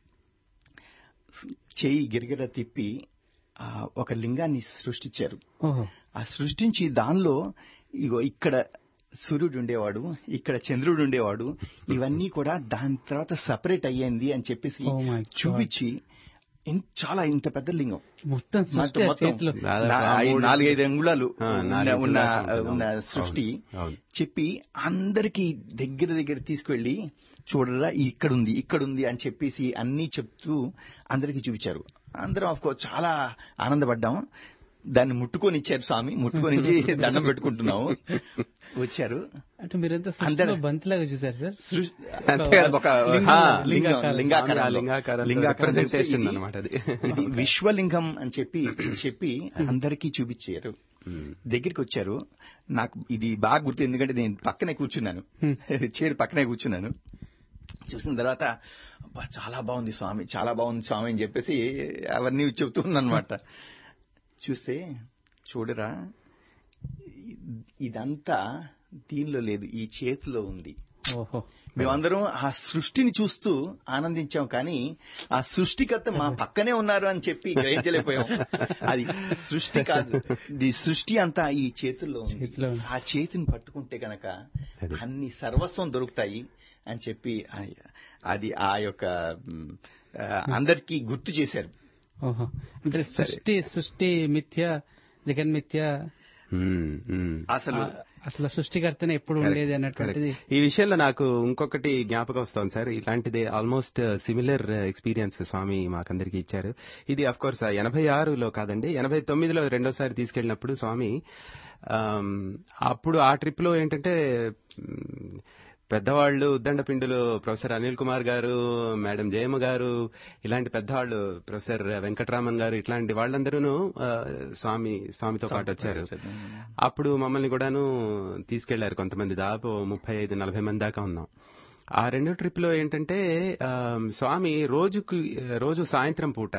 చేయి గిరిగిర తిప్పి ఆ, ఒక లింగాన్ని సృష్టించారు ఓహో ఆ సృష్టించి దానిలో ఇగో ఇక్కడ సూర్యుడు ఉండేవాడు ఇక్కడ చంద్రుడు ఉండేవాడు ఇవన్నీ కూడా దాని తర్వాత సపరేట్ అయ్యింది అని చెప్పేసి Oh my God. చూపించి ఇన్- చాలా ఇంత పెద్ద లింగం మొత్తం సృష్టి ఆ మొత్తం చేతిలో దాదాపు నా- ఆ ఐ- మూడు- నాలుగైదు అంగుళాలు ఆ, ఉన్న- నాలుగు ఉన్న ఇంచుల దాకా ఉంటుంది. ఉన్న అవును, సృష్టి అవును. చెప్పి అందరికి దగ్గర దగ్గర తీసుకువెళ్లి చూడరా ఇక్కడ ఉంది ఇక్కడ ఉంది అని చెప్పేసి అన్ని చెప్తూ అందరికి చూపించారు అందరం ఆఫ్ కోర్స్ చాలా ఆనందపడ్డాం దాన్ని ముట్టుకొని ఇచ్చారు స్వామి ముట్టుకొని ఇచ్చి దండం పెట్టుకుంటున్నాము వచ్చారు అంటే మీరెంత సృష్టిలో అందరూ- బంతిలాగా చూసారు సార్ సృ- అంతే కదా. ఒక లింగం- హా, లింగాకారం. లింగం- లింగాకారం స్వామి ఆ లింగాకారంతో లింగాకారం representation ఇది- అన్నమాట అది. ఇది విశ్వలింగం అని చెప్పి చెప్పి అందరికీ చూపించారు మ్మ్. దగ్గరికి వచ్చారు నాకు ఇది బాగా గుర్తు ఎందుకంటే నేను పక్కనే కూర్చున్నాను చైర్ పక్కనే కూర్చున్నాను చూసిన తర్వాత అబ్బా చాలా బాగుంది స్వామి చాలా బాగుంది స్వామి అని చెప్పేసి అవన్నీ చెబుతున్నానమాట చూస్తే చూడరా ఇ- ఇదంతా దీనిలో లేదు ఈ చేతిలో ఉంది ఓహో మేమందరం ఆ సృష్టిని చూస్తూ ఆనందించాం కానీ ఆ సృష్టికర్త మా పక్కనే ఉన్నారు అని చెప్పి గ్రహించలేకపోయాం అది సృష్టి కాదు ది సృష్టి అంతా ఈ చేతుల్లో ఉంది చేతిలో ఉంది. ఆ చేతిని పట్టుకుంటే గనక అది. అన్ని సర్వస్వం దొరుకుతాయి అని చెప్పి ఆ- అది ఆ యొక్క మ్, ఆ, అందరికీ గుర్తు చేశారు ఓహో అంటే సృష్టి సృష్టి మిథ్య జగన్మిథ్య మ్మ్, మ్మ్. అసలు ఆ, అసలు సృష్టికర్తనే ఎప్పుడు ఉండేది అన్నటువంటిది Correct. ఈ విషయంలో నాకు ఇంకొకటి జ్ఞాపకం వస్తుంది సార్ ఇలాంటిదే ఆల్మోస్ట్ సిమిలర్ ఎక్స్పీరియన్స్ స్వామి మాకందరికి ఇచ్చారు ఇది అఫ్ కోర్స్ ఎనభై ఆరులో కాదండి ఎనభై తొమ్మిదిలో రెండోసారి తీసుకెళ్ళినప్పుడు స్వామి ఆమ్, అప్పుడు ఆ ట్రిప్ లో ఏంటంటే మ్, పెద్దవాళ్ళు ఉద్దండపిండులు ప్రొఫెసర్ అనిల్ కుమార్ గారు మేడం జయమ్మ గారు ఇలాంటి పెద్దవాళ్ళు ప్రొఫెసర్ వెంకటరామన్ గారు ఇట్లాంటి వాళ్ళందరూ స్వామి స్వామితో పాటు వచ్చారు అప్పుడు మమ్మల్ని కూడాను తీసుకెళ్లారు కొంతమంది దాదాపు ముప్పై ఐదు నలభై మంది దాకా ఉన్నాం ఆ రెండో ట్రిప్ లో ఏంటంటే ఆ, స్వామి రోజుకి రోజు సాయంత్రం పూట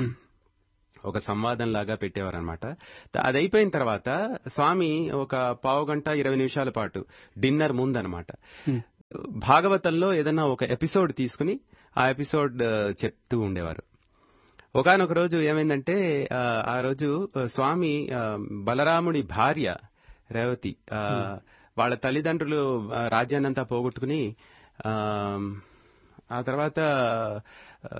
ఒక సంవాదం లాగా పెట్టేవారు అనమాట అది అయిపోయిన తర్వాత స్వామి ఒక పావు గంట ఇరవై నిమిషాల పాటు డిన్నర్ ముందనమాట భాగవతంలో ఏదైనా ఒక ఎపిసోడ్ తీసుకుని ఆ ఎపిసోడ్ ఆ, చెప్తూ ఉండేవారు ఒకనొక రోజు ఏమైందంటే ఆ, ఆ రోజు ఆ, స్వామి ఆ, బలరాముడి భార్య రేవతి ఆ, వాళ్ళ తల్లిదండ్రులు ఆ, రాజ్యాన్నంతా పోగొట్టుకుని ఆ, ఆ తర్వాత ఆ,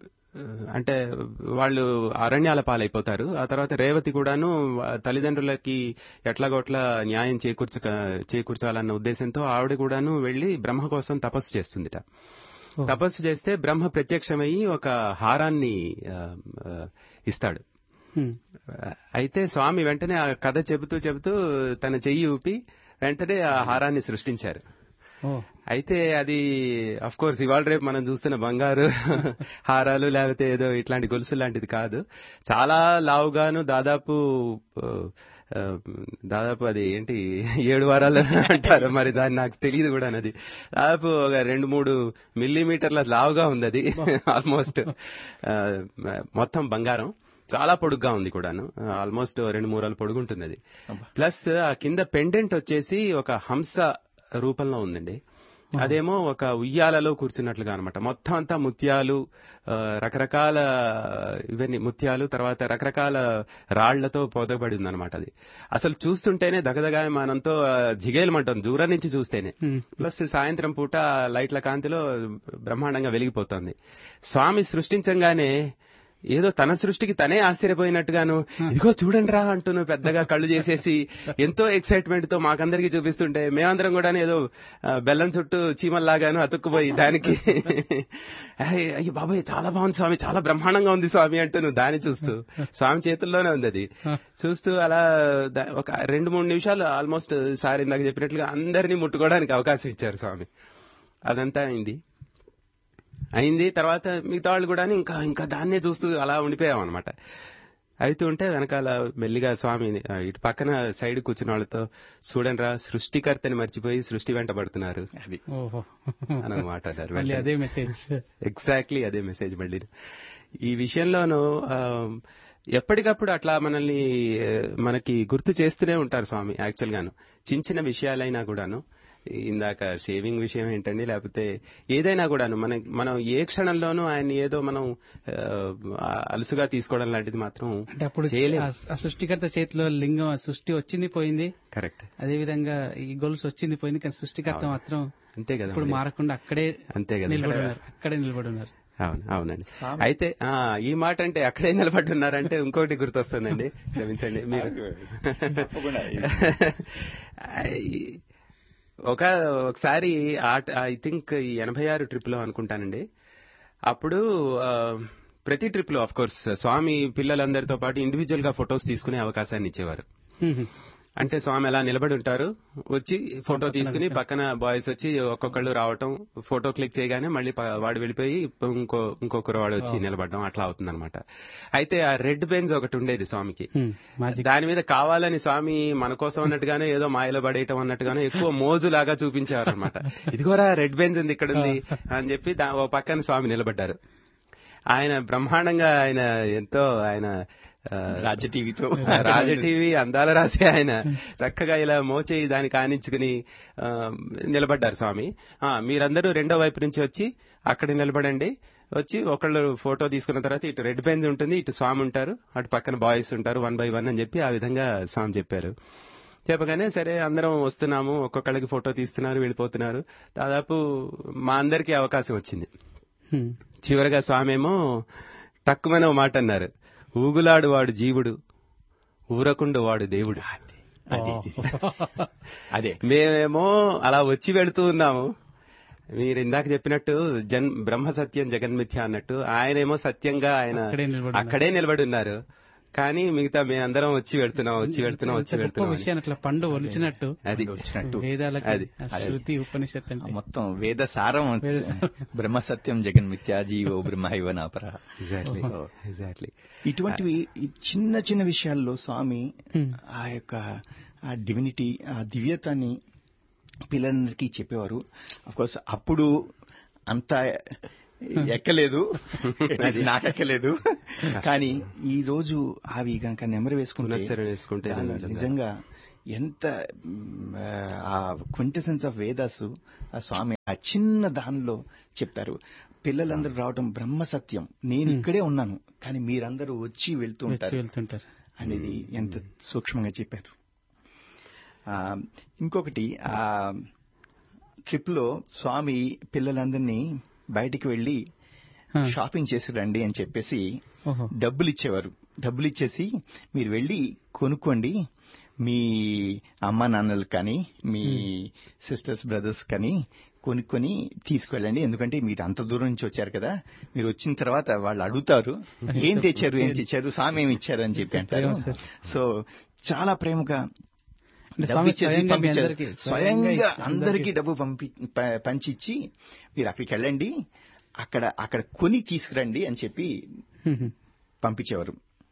అంటే వాళ్ళు అరణ్యాల పాలైపోతారు ఆ తర్వాత రేవతి కూడాను ఆ, తల్లిదండ్రులకి ఎట్లాగోట్లా న్యాయం చేకూర్చ చేకూర్చాలన్న ఉద్దేశంతో ఆవిడ కూడాను వెళ్లి బ్రహ్మ కోసం తపస్సు చేస్తుందిట తపస్సు చేస్తే బ్రహ్మ ప్రత్యక్షమయ్యి ఒక హారాన్ని ఆ, ఆ, ఇస్తాడు హ్మ్. అయితే స్వామి వెంటనే ఆ కథ చెబుతూ చెబుతూ తన చెయ్యి ఊపి వెంటనే ఆ హారాన్ని సృష్టించారు ఓ అయితే అది అఫ్ కోర్స్ ఇవాళ రేపు మనం చూస్తున్న బంగారు హారాలు లేకపోతే ఏదో ఇట్లాంటి గొలుసు లాంటిది కాదు చాలా లావుగాను దాదాపు ఆ, ఆ, దాదాపు అది ఏంటి ఏడు వారాలు అంటారు మరి దాన్ని నాకు తెలియదు కూడా అది దాదాపు ఒక రెండు మూడు మిల్లీమీటర్ల లావుగా ఉంది అది ఆల్మోస్ట్ ఆ, మొత్తం బంగారం చాలా పొడుగ్గా ఉంది కూడాను ఆల్మోస్ట్ రెండు మూరాలు పొడుగుంటుంది అది ప్లస్ ఆ కింద పెండెంట్ వచ్చేసి ఒక హంస రూపంలో ఉందండి అదేమో ఒక ఉయ్యాలలో కూర్చున్నట్లుగా అనమాట మొత్తం అంతా ముత్యాలు ఆ, రకరకాల ఇవన్నీ ముత్యాలు తర్వాత రకరకాల రాళ్లతో పొదబడి ఉందన్నమాట అది అసలు చూస్తుంటేనే దగదగాయమానంతో ఆ, జిగేలమంటుంది దూరం నుంచి చూస్తేనే హ్మ్. ప్లస్ సాయంత్రం పూట లైట్ల కాంతిలో బ్రహ్మాండంగా వెలిగిపోతోంది స్వామి సృష్టించంగానే ఏదో తన సృష్టికి తనే ఆశ్చర్యపోయినట్టుగాను ఇదిగో చూడండి రా అంటూను పెద్దగా కళ్ళు చేసేసి ఎంతో ఎక్సైట్మెంట్ తో మాకందరికి చూపిస్తుంటే మేమందరం కూడా ఏదో ఆ, బెల్లం చుట్టూ చీమల్లాగాను అతుక్కుపోయి దానికి "అయ్య, అయ్య బాబాయ్ చాలా బాగుంది స్వామి చాలా బ్రహ్మాండంగా ఉంది స్వామి అంటూను దాన్ని చూస్తూ స్వామి చేతుల్లోనే ఉంది అది చూస్తూ అలా ద- ఒక రెండు మూడు నిమిషాలు ఆల్మోస్ట్ సార్ ఇందాక చెప్పినట్లుగా అందరినీ ముట్టుకోవడానికి అవకాశం ఇచ్చారు స్వామి అదంతా అయింది అయింది తర్వాత మిగతా వాళ్ళు కూడా ఇంకా ఇంకా దాన్నే చూస్తూ అలా ఉండిపోయాం అనమాట అయితే ఉంటే వెనకాల మెల్లిగా స్వామి ఆ, ఇటు పక్కన సైడ్ కూర్చున్న వాళ్ళతో చూడండి రా సృష్టికర్తని మర్చిపోయి సృష్టి వెంట పడుతున్నారు అది ఓహో అని మాట్లాడారు మళ్ళీ అదే మెసేజ్ ఎగ్జాక్ట్లీ అదే మెసేజ్ మళ్ళీ ఈ విషయంలోనూ ఆ, ఎప్పటికప్పుడు అట్లా మనల్ని ఆ, మనకి గుర్తు చేస్తూనే ఉంటారు స్వామి యాక్చువల్ గాను చిన్న చిన్న విషయాలైనా కూడాను ఇందాక షేవింగ్ విషయం ఏంటండి లేకపోతే ఏదైనా కూడాను మన మనం ఏ క్షణంలోనూ ఆయన ఏదో మనం ఆ, అలుసుగా తీసుకోవడం లాంటిది మాత్రం అంటే అప్పుడు చేయలేం. ఆ- ఆ సృష్టికర్త చేతిలో లింగం ఆ సృష్టి వచ్చింది పోయింది కరెక్ట్ అదే విధంగా ఈ గొలుసు వచ్చింది పోయింది కానీ సృష్టికర్త అవును. మాత్రం అంతే కదా ఇప్పుడు మరి. మారకుండా అక్కడే అంతే కదా నిలబడి ఉన్నారు అక్కడే నిలబడి ఉన్నారు అవును అవునండి స్వామి- అయితే ఆ, ఈ మాట అంటే అక్కడే నిలబడున్నారంటే ఇంకోటి గుర్తొస్తుందండి క్షమించండి మీరు తప్పకుండా. ఐ- ఒక ఒకసారి ఐ థింక్ ఈ ఎనభై ఆరు ట్రిప్ లో అనుకుంటానండి అప్పుడు ఆ, ప్రతి ట్రిప్ లో ఆఫ్ కోర్స్ స్వామి పిల్లలందరితో పాటు ఇండివిజువల్ గా ఫొటోస్ తీసుకునే అవకాశాన్ని ఇచ్చేవారు హ్మ్. అంటే స్వామి అలా నిలబడి ఉంటారు వచ్చి ఫోటో తీసుకుని పక్కన బాయ్స్ వచ్చి ఒక్కొక్కళ్ళు రావటం ఫోటో క్లిక్ చేయగానే మళ్ళీ ప- వాడు వెళ్ళిపోయి ఇంకో ఇంకొకరు వాడు వచ్చి నిలబడడం అట్లా అవుతుంది అయితే ఆ రెడ్ బెంజ్ ఒకటి ఉండేది స్వామికి హ్మ్. మాజిక్ దాని మీద కావాలని స్వామి మన కోసం అన్నట్టుగానే ఏదో మాయలో పడేయటం అన్నట్టుగానే ఎక్కువ మోజులాగా చూపించారు అనమాట ఇదిగోరా రెడ్ బెంజ్ ఉంది ఇక్కడ ఉంది అని చెప్పి దా- ఓ పక్కన స్వామి నిలబడ్డారు ఆయన బ్రహ్మాండంగా ఆయన ఎంతో ఆయన ఆ, రాజ్య టీవీతో రాజ టీవీ అందాల రాసి ఆయన చక్కగా ఇలా మోచేయి దానికి ఆనించుకుని ఆ, నిలబడ్డారు స్వామి ఆ, మీరందరూ రెండో వైపు నుంచి వచ్చి అక్కడ నిలబడండి వచ్చి ఒకళ్ళు ఫోటో తీసుకున్న తర్వాత ఇటు రెడ్ బెంచ్ ఉంటుంది ఇటు స్వామి ఉంటారు అటు పక్కన బాయ్స్ ఉంటారు వన్ బై వన్ అని చెప్పి ఆ విధంగా స్వామి చెప్పారు చెప్పగానే సరే అందరం వస్తున్నాము ఒక్కొక్కళ్ళకి ఫోటో తీస్తున్నారు వెళ్ళిపోతున్నారు దాదాపు మా అందరికీ అవకాశం వచ్చింది హ్మ్. చివరగా స్వామి ఏమో టక్కుమని ఓ మాట అన్నారు ఊగులాడు వాడు జీవుడు ఊరకుండు వాడు దేవుడు అదే అదే మేమేమో అలా వచ్చి వెళుతూ ఉన్నాము మీరు ఇందాక చెప్పినట్టు జన్ బ్రహ్మ సత్యం జగన్మిథ్య అన్నట్టు ఆయనేమో సత్యంగా ఆయన అక్కడే నిలబడి ఉన్నారు. అక్కడే నిలబడి ఉన్నారు కానీ మిగతా మేమందరం వచ్చి వెళ్తున్నాం వచ్చి వెళ్తున్నాం వచ్చి ఎంత గొప్ప వెళ్తున్నాం అని. విషయాన్ని అట్లా పండు ఒలిచినట్టు అది వచ్చినట్టు వేదాలకి అది. ఆ శృతి ఉపనిషత్ అంటే మొత్తం వేద సారం వేద సారం. బ్రహ్మ సత్యం జగన్ మిథ్యా జీవో బ్రహ్మ ఇవ నాపర ఎగ్జాక్ట్లీ So, ఎగ్జాక్ట్లీ ఇటువంటివి ఈ చిన్న చిన్న విషయాల్లో స్వామి Hmm. ఆ యొక్క ఆ డివినిటీ ఆ దివ్యతాన్ని పిల్లలందరికీ చెప్పేవారు కోర్స్ అప్పుడు అంత ఎక్కలేదు Atleast నాకు ఎక్కలేదు కానీ ఈ రోజు అవి కనుక నెమరు వేసుకుంటే పునశ్చరణ వేసుకుంటే దానిలో నిజంగా. నిజంగా ఎంత మ్, ఆ క్వింటెసెన్స్ ఆఫ్ వేదాస్ ఆ స్వామి ఆ చిన్న దానిలో చెప్తారు పిల్లలందరూ రావడం బ్రహ్మ సత్యం నేను ఇక్కడే ఉన్నాను కానీ మీరందరూ వచ్చి వెళ్తూ వచ్చి ఉంటారు వెళ్తుంటారు అనేది ఎంత సూక్ష్మంగా చెప్పారు ఆ, ఇంకొకటి ఆ ట్రిప్ లో స్వామి పిల్లలందరినీ బయటికి వెళ్లి ఆ. షాపింగ్ చేసి రండి అని చెప్పేసి ఓహో డబ్బులు ఇచ్చేవారు డబ్బులు ఇచ్చేసి మీరు వెళ్ళి కొనుక్కోండి మీ అమ్మ నాన్నలకు కానీ మీ సిస్టర్స్ బ్రదర్స్ కానీ కొనుక్కొని తీసుకెళ్ళండి ఎందుకంటే మీరు అంత దూరం నుంచి వచ్చారు కదా మీరు వచ్చిన తర్వాత వాళ్ళు అడుగుతారు ఏం తెచ్చారు ఏం తెచ్చారు స్వామి ఏమి ఇచ్చారు అని చెప్పి అంటారు ప్రేమ సార్. సో చాలా ప్రేమగా అంటే డబ్బు స్వామి ఇచ్చేసి స్వయంగా మీ పంపించారు. అందరికీ స్వయంగా ఇచ్చి- అందరికీ డబ్బు పంపి ప- పంచిచ్చి మీరు అక్కడికి వెళ్ళండి అక్కడ అక్కడ కొని తీసుకురండి అని చెప్పి హ్మ్, హ్మ్. పంపించేవారు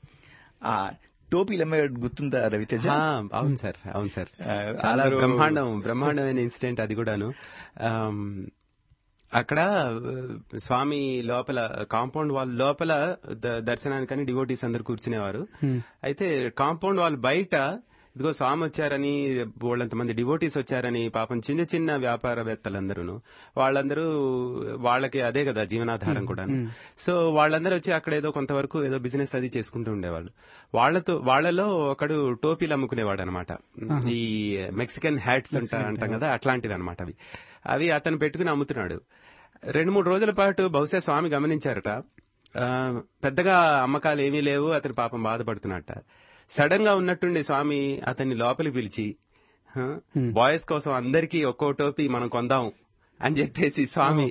ఆ టోపీలు అమ్మే గుర్తుందా రవితేజ ఆ, అవును సార్ అవును సార్ ఆ, చాలా అందరూ- బ్రహ్మాండం బ్రహ్మాండమైన ఇన్సిడెంట్ అది కూడాను ఆమ్, అక్కడ ఆ, స్వామి లోపల కాంపౌండ్ వాల్ లోపల ద- దర్శనానికని డివోటీస్ అందరు కూర్చునేవారు హ్మ్. అయితే కాంపౌండ్ వాల్ బయట ఇదిగో స్వామి వచ్చారని వాళ్ళంత మంది డివోటీస్ వచ్చారని పాపం చిన్న చిన్న వ్యాపారవేత్తలందరూ వాళ్ళందరూ వాళ్ళకి అదే కదా జీవనాధారం కూడా సో వాళ్ళందరూ వచ్చి అక్కడ ఏదో కొంతవరకు ఏదో బిజినెస్ అది చేసుకుంటూ ఉండేవాళ్ళు వాళ్ళతో వాళ్ళలో ఒకడు టోపీలు అమ్ముకునేవాడు అనమాట ఈ మెక్సికన్ హ్యాట్స్ అంట అంటాం కదా అట్లాంటివి అనమాట అవి అవి అతను పెట్టుకుని అమ్ముతున్నాడు రెండు మూడు రోజుల పాటు బహుశా స్వామి గమనించారట ఆ, పెద్దగా అమ్మకాలు ఏమీ లేవు అతను పాపం బాధపడుతున్నట్ట సడన్ గా ఉన్నట్టుండి స్వామి అతన్ని లోపలికి పిలిచి "హ, బాయ్స్ కోసం అందరికీ ఒక్కో టోపీ మనం కొందాం అని చెప్పేసి స్వామి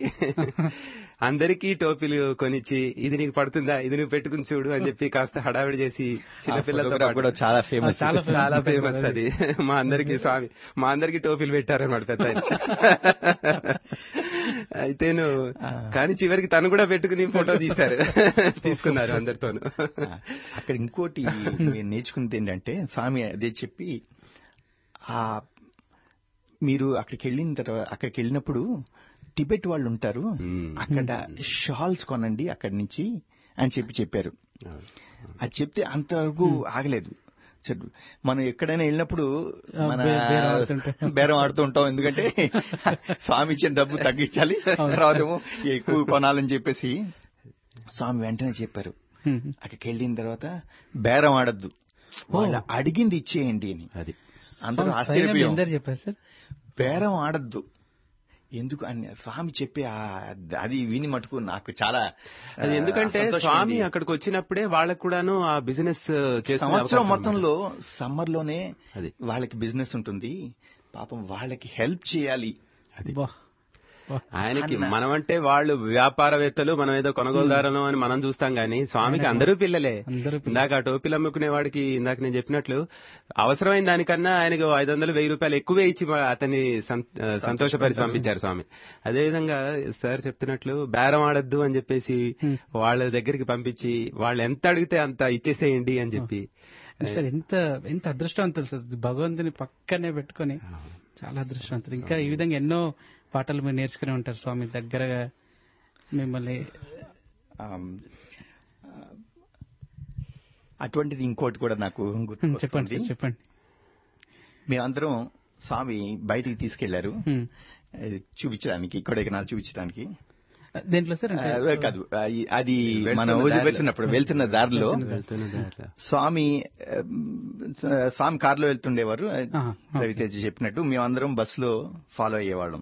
అందరికీ టోపీలు కొనిచ్చి ఇది నీకు పడుతుందా ఇది నువ్వు పెట్టుకుని చూడు అని చెప్పి కాస్త హడావిడి చేసి చిన్నపిల్లలతో photograph పాటు కూడా చాలా ఫేమస్ చాలా famous. చాలా ఫేమస్ అది మా అందరికి స్వామి మా అందరికి టోపీలు పెట్టారన్నమాట పెద్ద ఆయన. అయితేను కానీ చివరికి తను కూడా పెట్టుకుని ఫోటో తీశారు తీసుకున్నారు అందరితోను అక్కడ ఇంకోటి నేను నేర్చుకున్నది ఏంటంటే స్వామి అదే చెప్పి ఆ మీరు అక్కడికి వెళ్ళిన తర్వాత అక్కడికి వెళ్ళినప్పుడు టిబెట్ వాళ్ళు ఉంటారు మ్మ్. అక్కడ షాల్స్ కొనండి అక్కడి నుంచి అని చెప్పి చెప్పారు అది చెప్తే అంతవరకు ఆగలేదు సరే, మనం ఎక్కడైనా వెళ్ళినప్పుడు ఆ, మన బే- బేరం ఆడుతుంటాం. బేరం ఆడుతూ ఉంటాం ఎందుకంటే స్వామి ఇచ్చిన డబ్బు తగ్గించాలి తర్వాత ఏమో ఎక్కువ కొనాలని చెప్పేసి స్వామి వెంటనే చెప్పారు హ్మ్, హ్మ్. అక్కడికి వెళ్ళిన తర్వాత బేరం ఆడద్దు వాళ్ళు అడిగింది ఇచ్చేయండి అని అది అందరూ స్వయంగా మీ ఆశ్చర్యపోయాం అందరు చెప్పారు సార్ బేరం ఆడద్దు ఎందుకు అని స్వామి చెప్పే ఆ- అది విని మటుకు నాకు చాలా అది ఆ, ఎందుకంటే సంతోషమైంది. స్వామి అక్కడికి వచ్చినప్పుడే వాళ్ళకు కూడాను ఆ బిజినెస్ చేసుకునే సంవత్సరం అవకాశం మొత్తంలో సమ్మర్ లోనే అది. వాళ్ళకి బిజినెస్ ఉంటుంది పాపం వాళ్ళకి హెల్ప్ చేయాలి బా బా. ఆయనకి అన్న. మనం అంటే వాళ్ళు వ్యాపారవేత్తలు మనం ఏదో కొనుగోలుదారులు అని మనం చూస్తాం గానీ స్వామికి అందరూ పిల్లలే అందరూ పిల్లలే. ఇందాక ఆ టోపీలు అమ్ముకునే వాడికి ఇందాక నేను చెప్పినట్లు అవసరమైన దానికన్నా ఆయనకు ఐదు వందలు వెయ్యి రూపాయలు ఎక్కువే ఇచ్చి మా- అతన్ని సం- ఆ, సంతోషపరిచి పంపించారు స్వామి అదేవిధంగా సార్ చెప్తున్నట్లు బేరం ఆడద్దు అని చెప్పేసి వాళ్ళ దగ్గరికి పంపించి వాళ్ళు ఎంత అడిగితే అంత ఇచ్చేసేయండి అని చెప్పి సార్ ఎంత ఎంత అదృష్టవంతులు సార్ భగవంతుని పక్కనే పెట్టుకొని చాలా అదృష్టవంతులు ఇంకా ఈ విధంగా ఎన్నో పాటలు మీరు నేర్చుకునే ఉంటారు స్వామి దగ్గరగా మిమ్మల్ని ఆమ్, అటువంటిది ఇంకోటి కూడా నాకు ఉమ్, చెప్పండి గుర్తుకొస్తుంది సార్ చెప్పండి మేమందరం స్వామి బయటికి తీసుకెళ్లారు ఉమ్. అది చూపించడానికి కొడైకెనాల్ చూపించడానికి దేంట్లో సార్ అంటే ఆ, కాదు ఆ, ఈ- అది వెళ్తున్న మనం ఊరు దారిలో. వెళ్తున్నప్పుడు వెళ్తున్న దారిలో వెళ్తున్న దారిలో. స్వామి ఆ, స్వామి కారులో వెళ్తుండేవారు ఆహా, ఓకే. రవితేజ చెప్పినట్టు మేమందరం బస్సులో ఫాలో అయ్యేవాళ్ళం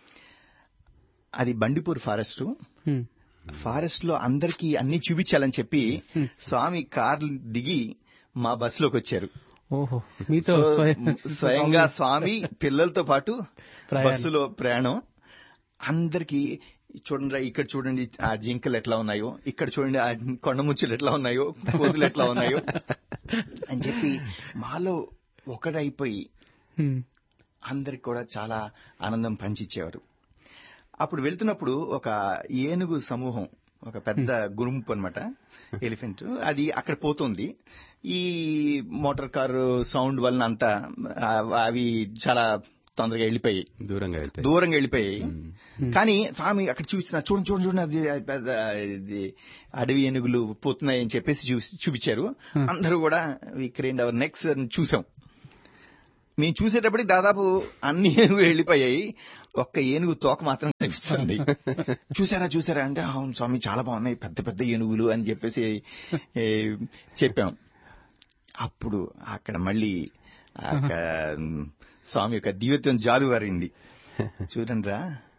అది బండిపూర్ ఫారెస్ట్ ఉమ్. ఫారెస్ట్ లో అందరికీ అన్ని చూపించాలని చెప్పి స్వామి కార్ దిగి మా బస్సులోకి వచ్చారు ఓహో మీతో సో, స్వయం- స్వయంగా స్వామి పిల్లలతో పాటు ప్రయాణం. బస్సులో ప్రయాణం అందరికి చూడండి ఇక్కడ చూడండి ఆ జింకలు ఎట్లా ఉన్నాయో ఇక్కడ చూడండి ఆ కొండముచ్చులు ఎట్లా ఉన్నాయో కోతులు ఎట్లా ఉన్నాయో అని చెప్పి మాలో ఒకటైపోయి ఉమ్. అందరికి కూడా చాలా ఆనందం పంచిచ్చేవారు అప్పుడు వెళ్తున్నప్పుడు ఒక ఏనుగు సమూహం ఒక పెద్ద గుంపు అన్నమాట ఎలిఫెంట్ అది అక్కడ పోతుంది ఈ మోటార్ కారు సౌండ్ వలన అంతా ఆ, అవి చాలా తొందరగా వెళ్ళిపోయాయి దూరంగా వెళ్ళిపోయి దూరంగా వెళ్ళిపోయాయి కానీ స్వామి అక్కడ చూసిన చూడండి చూడండి చూడండి అది అది పెద్ద ఇది అడవి ఏనుగులు పోతున్నాయి అని చెప్పేసి చూ- చూపించారు అందరూ కూడా వి క్రేన్ అవర్ నెక్స్ట్ చూసాం మేము చూసేటప్పటికి దాదాపు అన్ని ఏనుగులు వెళ్ళిపోయాయి ఒక్క ఏనుగు తోక మాత్రం కనిపిస్తుంది చూసారా చూసారా అంటే అవును స్వామి చాలా బాగున్నాయి పెద్ద పెద్ద ఏనుగులు అని చెప్పేసి ఏ, చెప్పాం అప్పుడు అక్కడ మళ్ళీ ఆ యొక్క, స్వామి యొక్క దివ్యత్వం జాలు వారింది చూడండిరా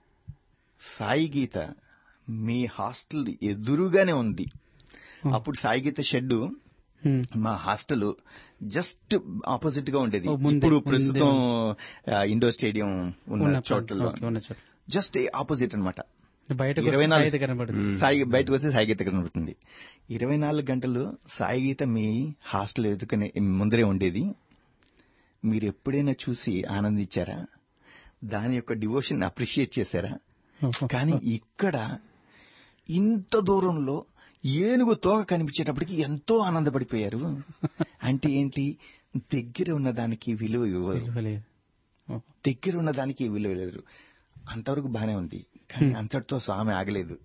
సాయి గీత మీ హాస్టల్ ఎదురుగానే ఉంది అప్పుడు సాయి గీత షెడ్ ఉమ్. మా హాస్టల్ జస్ట్ ఆపోజిట్ గా ఉండేది ఓ, ముందే, ఇప్పుడు ముందే. ప్రస్తుతం ఆ, ఇండోర్ స్టేడియం ఉన్న ఉన్న చోట్లలో ఓకే, ఉన్న చోట జస్ట్ ఆపోజిట్ అన్నమాట బయటకు ఇరవై నాలుగు- అయితే కనబడుతుంది సాయి బయటకు వస్తే సాయి గీత కనబడుతుంది ఇరవై నాలుగు గంటలు సాయి గీత మీ హాస్టల్ ఎదుకనే ముందరే ఉండేది మీరు ఎప్పుడైనా చూసి ఆనందించారా దాని యొక్క డివోషన్ అప్రిషియేట్ చేశారా ఓహో. కానీ ఇక్కడ ఇంత దూరంలో ఏనుగు తోక కనిపించేటప్పటికి ఎంతో ఆనందపడిపోయారు అంటే ఏంటి దగ్గర ఉన్న దానికి విలువ ఇవ్వరు విలువలేదు. ఓహో. దగ్గర ఉన్న దానికి విలువ లేదు అంతవరకు బానే ఉంది కానీ అంతటితో స్వామి ఆగలేదు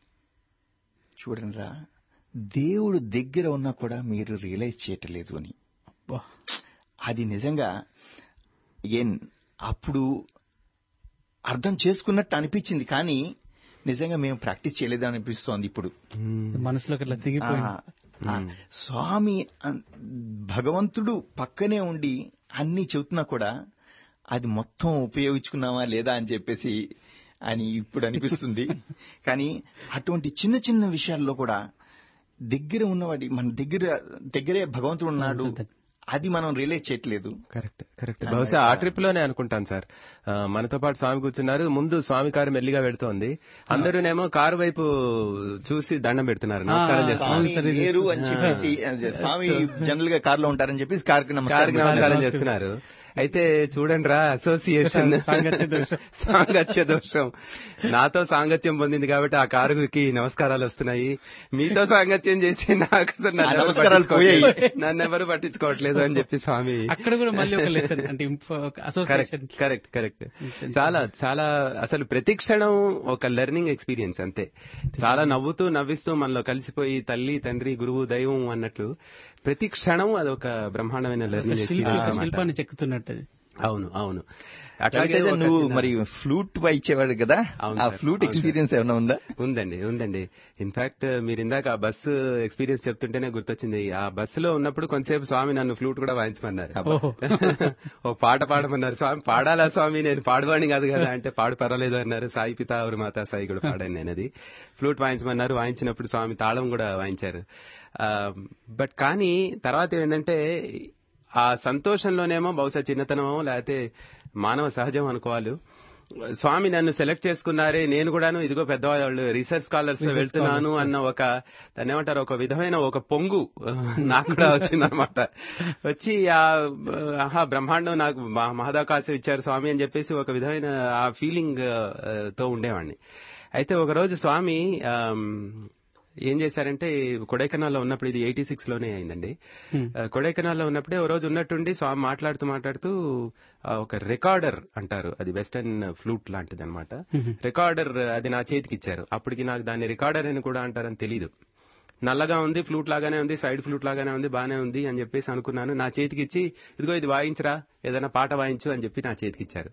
చూడండిరా దేవుడు దగ్గర ఉన్నా కూడా మీరు రియలైజ్ చేయట్లేదు అని అబ్బా. అది నిజంగా ఏన్ అప్పుడు అర్థం చేసుకున్నట్టు అనిపించింది కానీ నిజంగా మేము ప్రాక్టీస్ చేయలేదు అనిపిస్తోంది ఇప్పుడు మనసులోకి అట్లా దిగిపోయింది ఆ, ఆ, స్వామి అన్- భగవంతుడు పక్కనే ఉండి అన్ని చెబుతున్నా కూడా అది మొత్తం ఉపయోగించుకున్నామా లేదా అని చెప్పేసి అని ఇప్పుడు అనిపిస్తుంది కానీ అటువంటి చిన్న చిన్న విషయాల్లో కూడా దగ్గర ఉన్నవాడి మన దగ్గర దగ్గరే భగవంతుడు ఉన్నాడు అది మనం రియలైజ్ చేయట్లేదు కరెక్ట్ కరెక్ట్ బహుశా ఆ ట్రిప్ లోనే అనుకుంటాను సార్ ఆ, మనతో పాటు స్వామి కూర్చున్నారు ముందు స్వామి కారు మెల్లిగా వెళ్తోంది అందరూనేమో కారు వైపు చూసి దండం పెడుతున్నారు నమస్కారం చేస్తున్నారు స్వామి లేరు అని చెప్పేసి అదే, స్వామి జనరల్ గా కారులో ఉంటారని చెప్పేసి కారుకి కారుకి నమస్కారం నమస్కారం చేస్తున్నారు అయితే చూడండి రా అసోసియేషన్ సాంగత్య దోషం. సాంగత్య దోషం నాతో సాంగత్యం పొందింది కాబట్టి ఆ కారుకి నమస్కారాలు వస్తున్నాయి మీతో సాంగత్యం చేసి నాకు అసలు నన్ను ఆ ఎవరు నమస్కారాలు పట్టించుకోవట్లేదు. నన్ను ఎవరు పట్టించుకోవట్లేదు అని చెప్పి స్వామి అక్కడ కూడా మళ్ళీ ఒక లెసన్ అంటే అసోసియేషన్ కరెక్ట్ కరెక్ట్ కరెక్ట్ చాలా చాలా అసలు ప్రతి క్షణం ఒక లెర్నింగ్ ఎక్స్పీరియన్స్ అంతే చాలా నవ్వుతూ నవ్విస్తూ మనలో కలిసిపోయి తల్లి తండ్రి గురువు దైవం అన్నట్లు ప్రతి క్షణం అదొక బ్రహ్మాండమైన లెర్నింగ్ శిల్పి ఎక్స్పీరియన్స్ ఒక అన్నమాట. శిల్పాన్ని చెక్కుతున్నట్టు అది. అవును అవును అట్లాగే రవితేజ, ఒక నువ్వు చిన్న- మరి ఫ్లూట్ వాయించేవాడు కదా అవును ఆ సార్, ఫ్లూట్ అవును ఎక్స్పీరియన్స్ ఏమైనా ఉందా ఉందండి ఉందండి ఇన్ఫాక్ట్ మీరు ఇందాక ఆ బస్సు ఎక్స్పీరియన్స్ చెప్తుంటేనే గుర్తొచ్చింది ఆ బస్సులో ఉన్నప్పుడు కొంతసేపు స్వామి నన్ను ఫ్లూట్ కూడా వాయించమన్నారు ఓహో ఓ పాట పాడమన్నారు స్వామి పాడాలా స్వామి నేను పాడవాణి కాదు కదా అంటే పాడు పర్వాలేదు అన్నారు సాయి పిత ఎవరు మాతా సాయి కూడా పాడాను నేను అది ఫ్లూట్ వాయించమన్నారు వాయించినప్పుడు స్వామి తాళం కూడా వాయించారు బట్ కానీ తర్వాత ఏంటంటే ఆ సంతోషంలోనేమో బహుశా చిన్నతనమో లేకపోతే మానవ సహజం అనుకోవాలి స్వామి నన్ను సెలెక్ట్ చేసుకున్నారే నేను కూడాను ఇదిగో పెద్దవాళ్ళు రీసెర్చ్ స్కాలర్స్ వెళ్తున్నాను అన్న ఒక దాన్ని ఏమంటారు ఒక విధమైన ఒక పొంగు నాకు కూడా వచ్చిందనమాట వచ్చి ఆ ఆహా బ్రహ్మాండం నాకు మహ- మహదాకాశం ఇచ్చారు స్వామి అని చెప్పేసి ఒక విధమైన ఆ ఫీలింగ్ తో ఉండేవాడిని అయితే ఒక రోజు స్వామి ఆమ్, ఏం చేశారంటే కొడైకెనాల్లో ఉన్నప్పుడు ఇది ఎయిటీ సిక్స్ లోనే అయిందండి ఆ, కొడైకెనాల్లో ఉన్నప్పుడే ఓ రోజు ఉన్నట్టుండి స్వామి మాట్లాడుతూ మాట్లాడుతూ ఆ, ఒక రికార్డర్ అంటారు అది వెస్టర్న్ ఫ్లూట్ లాంటిది అనమాట రికార్డర్ అది నా చేతికి ఇచ్చారు అప్పటికి నాకు దాన్ని రికార్డర్ అని కూడా అంటారని తెలీదు నల్లగా ఉంది ఫ్లూట్ లాగానే ఉంది సైడ్ ఫ్లూట్ లాగానే ఉంది బానే ఉంది అని చెప్పేసి అనుకున్నాను నా చేతికి ఇచ్చి ఇదిగో ఇది వాయించరా ఏదైనా పాట వాయించు అని చెప్పి నా చేతికి ఇచ్చారు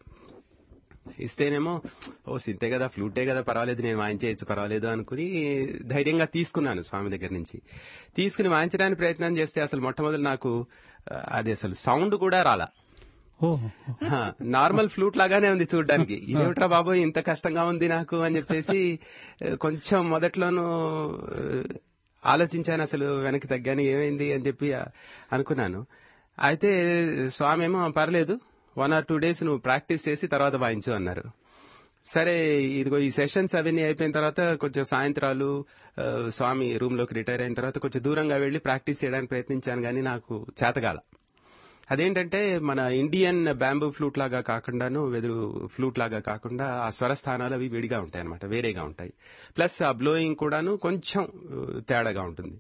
ఇస్తేనేమో ఓ సింతే కదా ఫ్లూటే కదా పర్వాలేదు నేను వాయించేయచ్చు పర్వాలేదు అనుకుని ధైర్యంగా తీసుకున్నాను స్వామి దగ్గర నుంచి తీసుకుని వాయించడానికి ప్రయత్నం చేస్తే అసలు మొట్టమొదటి నాకు ఆ, అది అసలు సౌండ్ కూడా రాలా ఓ హా, నార్మల్ ఫ్లూట్ లాగానే ఉంది చూడడానికి ఇదేమిట్రా బాబు ఇంత కష్టంగా ఉంది నాకు అని చెప్పేసి ఆ, కొంచెం మొదట్లోనూ ఆ, ఆలోచించాను అసలు వెనక్కి తగ్గాను ఏమైంది అని చెప్పి ఆ, అనుకున్నాను అయితే స్వామి ఏమో పర్లేదు వన్ ఆర్ టూ డేస్ నువ్వు ప్రాక్టీస్ చేసి తర్వాత వాయించు అన్నారు సరే ఇదిగో ఈ సెషన్స్ అవన్నీ అయిపోయిన తర్వాత కొంచెం సాయంత్రాలు ఆ, స్వామి రూమ్ లోకి రిటైర్ అయిన తర్వాత కొంచెం దూరంగా వెళ్లి ప్రాక్టీస్ చేయడానికి ప్రయత్నించాను కానీ నాకు చేతగాల అదేంటంటే మన ఇండియన్ బ్యాంబూ ఫ్లూట్ లాగా కాకుండాను వెదురు ఫ్లూట్ లాగా కాకుండా ఆ స్వర స్థానాలు అవి విడిగా ఉంటాయి అనమాట వేరేగా ఉంటాయి ప్లస్ ఆ బ్లోయింగ్ కూడాను కొంచెం ఆ, తేడాగా ఉంటుంది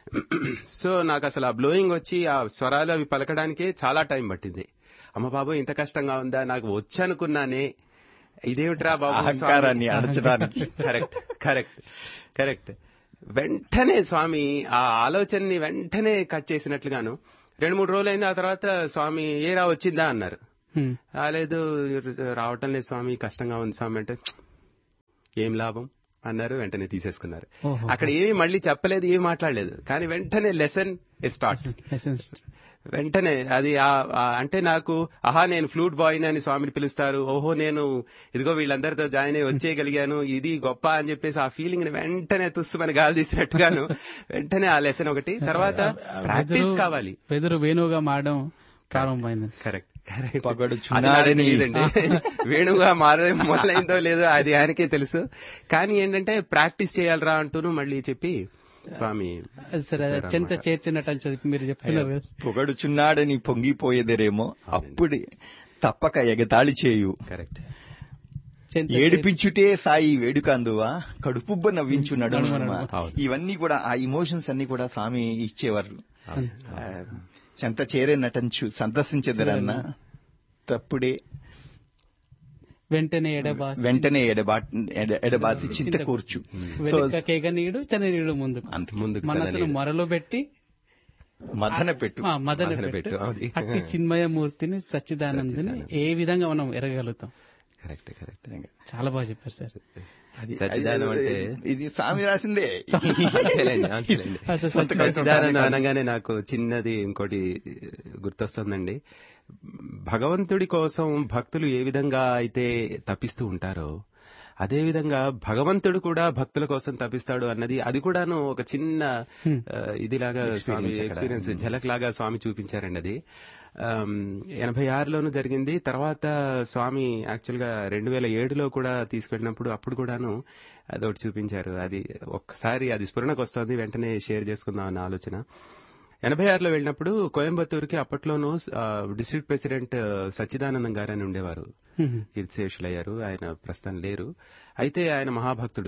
సో నాకు అసలు ఆ బ్లోయింగ్ వచ్చి ఆ స్వరాలు అవి పలకడానికే చాలా టైం పట్టింది అమ్మ బాబు ఇంత కష్టంగా ఉందా నాకు వచ్చనుకున్నానే ఇదేమిట్రా బాబు అహంకారాన్ని అణచడానికి. కరెక్ట్ కరెక్ట్ కరెక్ట్ వెంటనే స్వామి ఆ ఆలోచనని వెంటనే కట్ చేసినట్లుగాను రెండు మూడు రోజులు అయింది ఆ తర్వాత స్వామి ఏరా వచ్చిందా అన్నారు హ్మ్. రాలేదు రావటం లేదు స్వామి కష్టంగా ఉంది స్వామి అంటే ఏం లాభం అన్నారు వెంటనే తీసేసుకున్నారు ఓహో. అక్కడ ఏమీ మళ్ళీ చెప్పలేదు ఏమీ మాట్లాడలేదు కానీ వెంటనే లెసన్ స్టార్ట్ Essence. వెంటనే అది ఆ- ఆ అంటే నాకు ఆహా నేను ఫ్లూట్ బాయ్ అని స్వామిని పిలుస్తారు ఓహో నేను ఇదిగో వీళ్ళందరితో జాయిన్ అయ్యి వచ్చేయగలిగాను ఇది గొప్ప అని చెప్పేసి ఆ ఫీలింగ్ ని వెంటనే తుస్సుమని గాలి తీసినట్టుగాను వెంటనే ఆ లెసన్ ఒకటి తర్వాత ప్రాక్టీస్ వెదురు- కావాలి వెదురు వేణువుగా మారడం ప్రారంభమైంది కరెక్ట్ కరెక్ట్ పగడు అది నాకు చున్నాడని తెలియదండి వేణుగా మారే మొదలైందో లేదో అది ఆయనకే తెలుసు కానీ ఏంటంటే ప్రాక్టీస్ చేయాలరా అంటూను మళ్ళీ చెప్పి స్వామి అది సరే అది చెంత చేర్చినట్టు అని చెప్పి మీరు చెప్తున్నారు కదా పొగడుచున్నాడని పొంగిపోయేదరేమో అప్పుడే తప్పక ఎగతాళి చేయు చెంత కరెక్ట్ చేర్చి- ఏడిపించుటే సాయి వేడుక అందువా కడుపుబ్బ నవ్వించు నడుమ నడుమ. అవును. ఇవన్నీ కూడా ఆ ఇమోషన్స్ అన్ని కూడా స్వామి ఇచ్చేవారు ఆ, చెంత చేరే నటంచు సంతసించదరన్న తప్పుడే వెంటనే ఎడబాసి వెంటనే ఎడబా ఎడ- ఎడబాసి చింత కూర్చు సో వెనుక కేగనీయుడు చననీయుడు ముందుకు అంత ముందుకు మనసును కదలి. మొరలో పెట్టి మదన పెట్టు ఆ, మదన మదన పెట్టు పెట్టు, అది. అట్టి చిన్మయ మూర్తిని సచ్చిదానందని ఏ విధంగా మనం ఎరగలుగుతాం కరెక్ట్ కరెక్ట్ చాలా బాగా చెప్పారు సార్ అది- సచ్చిదానం అది- అంటే- ఇది స్వామి రాసిందే అంతేలేండి, అంతేలేండి. అసలు సొంతకాయ సచ్చిదానని అనగానే నాకు చిన్నది ఇంకోటి గుర్తొస్తుందండి భగవంతుడి కోసం భక్తులు ఏ విధంగా అయితే తప్పిస్తూ ఉంటారో అదే విధంగా భగవంతుడు కూడా భక్తుల కోసం తప్పిస్తాడు అన్నది అది కూడాను ఒక చిన్న ఆ, ఇదిలాగా స్వామి Experience అక్కడ. ఎక్స్పీరియన్స్ ఝలక్ లాగా స్వామి చూపించారండి అది ఆమ్, ఎనభై ఆరులోనూ జరిగింది తర్వాత స్వామి యాక్చువల్ గా రెండు వేల ఏడులో కూడా తీసుకెళ్ళినప్పుడు అప్పుడు కూడాను అదొకటి చూపించారు అది ఒక్కసారి అది స్ఫురణకు వస్తుంది వెంటనే షేర్ చేసుకుందాం అన్న ఆలోచన ఎనభై ఆరులో వెళ్ళినప్పుడు కోయంబత్తూరుకి అప్పట్లోనూ ఆ, డిస్ట్రిక్ట్ ప్రెసిడెంట్ ఆ, సచ్చిదానందం గారు అని ఉండేవారు హ్మ్. కీర్తిశేషులయ్యారు ఆయన ప్రస్తుతం లేరు అయితే ఆయన మహాభక్తుడు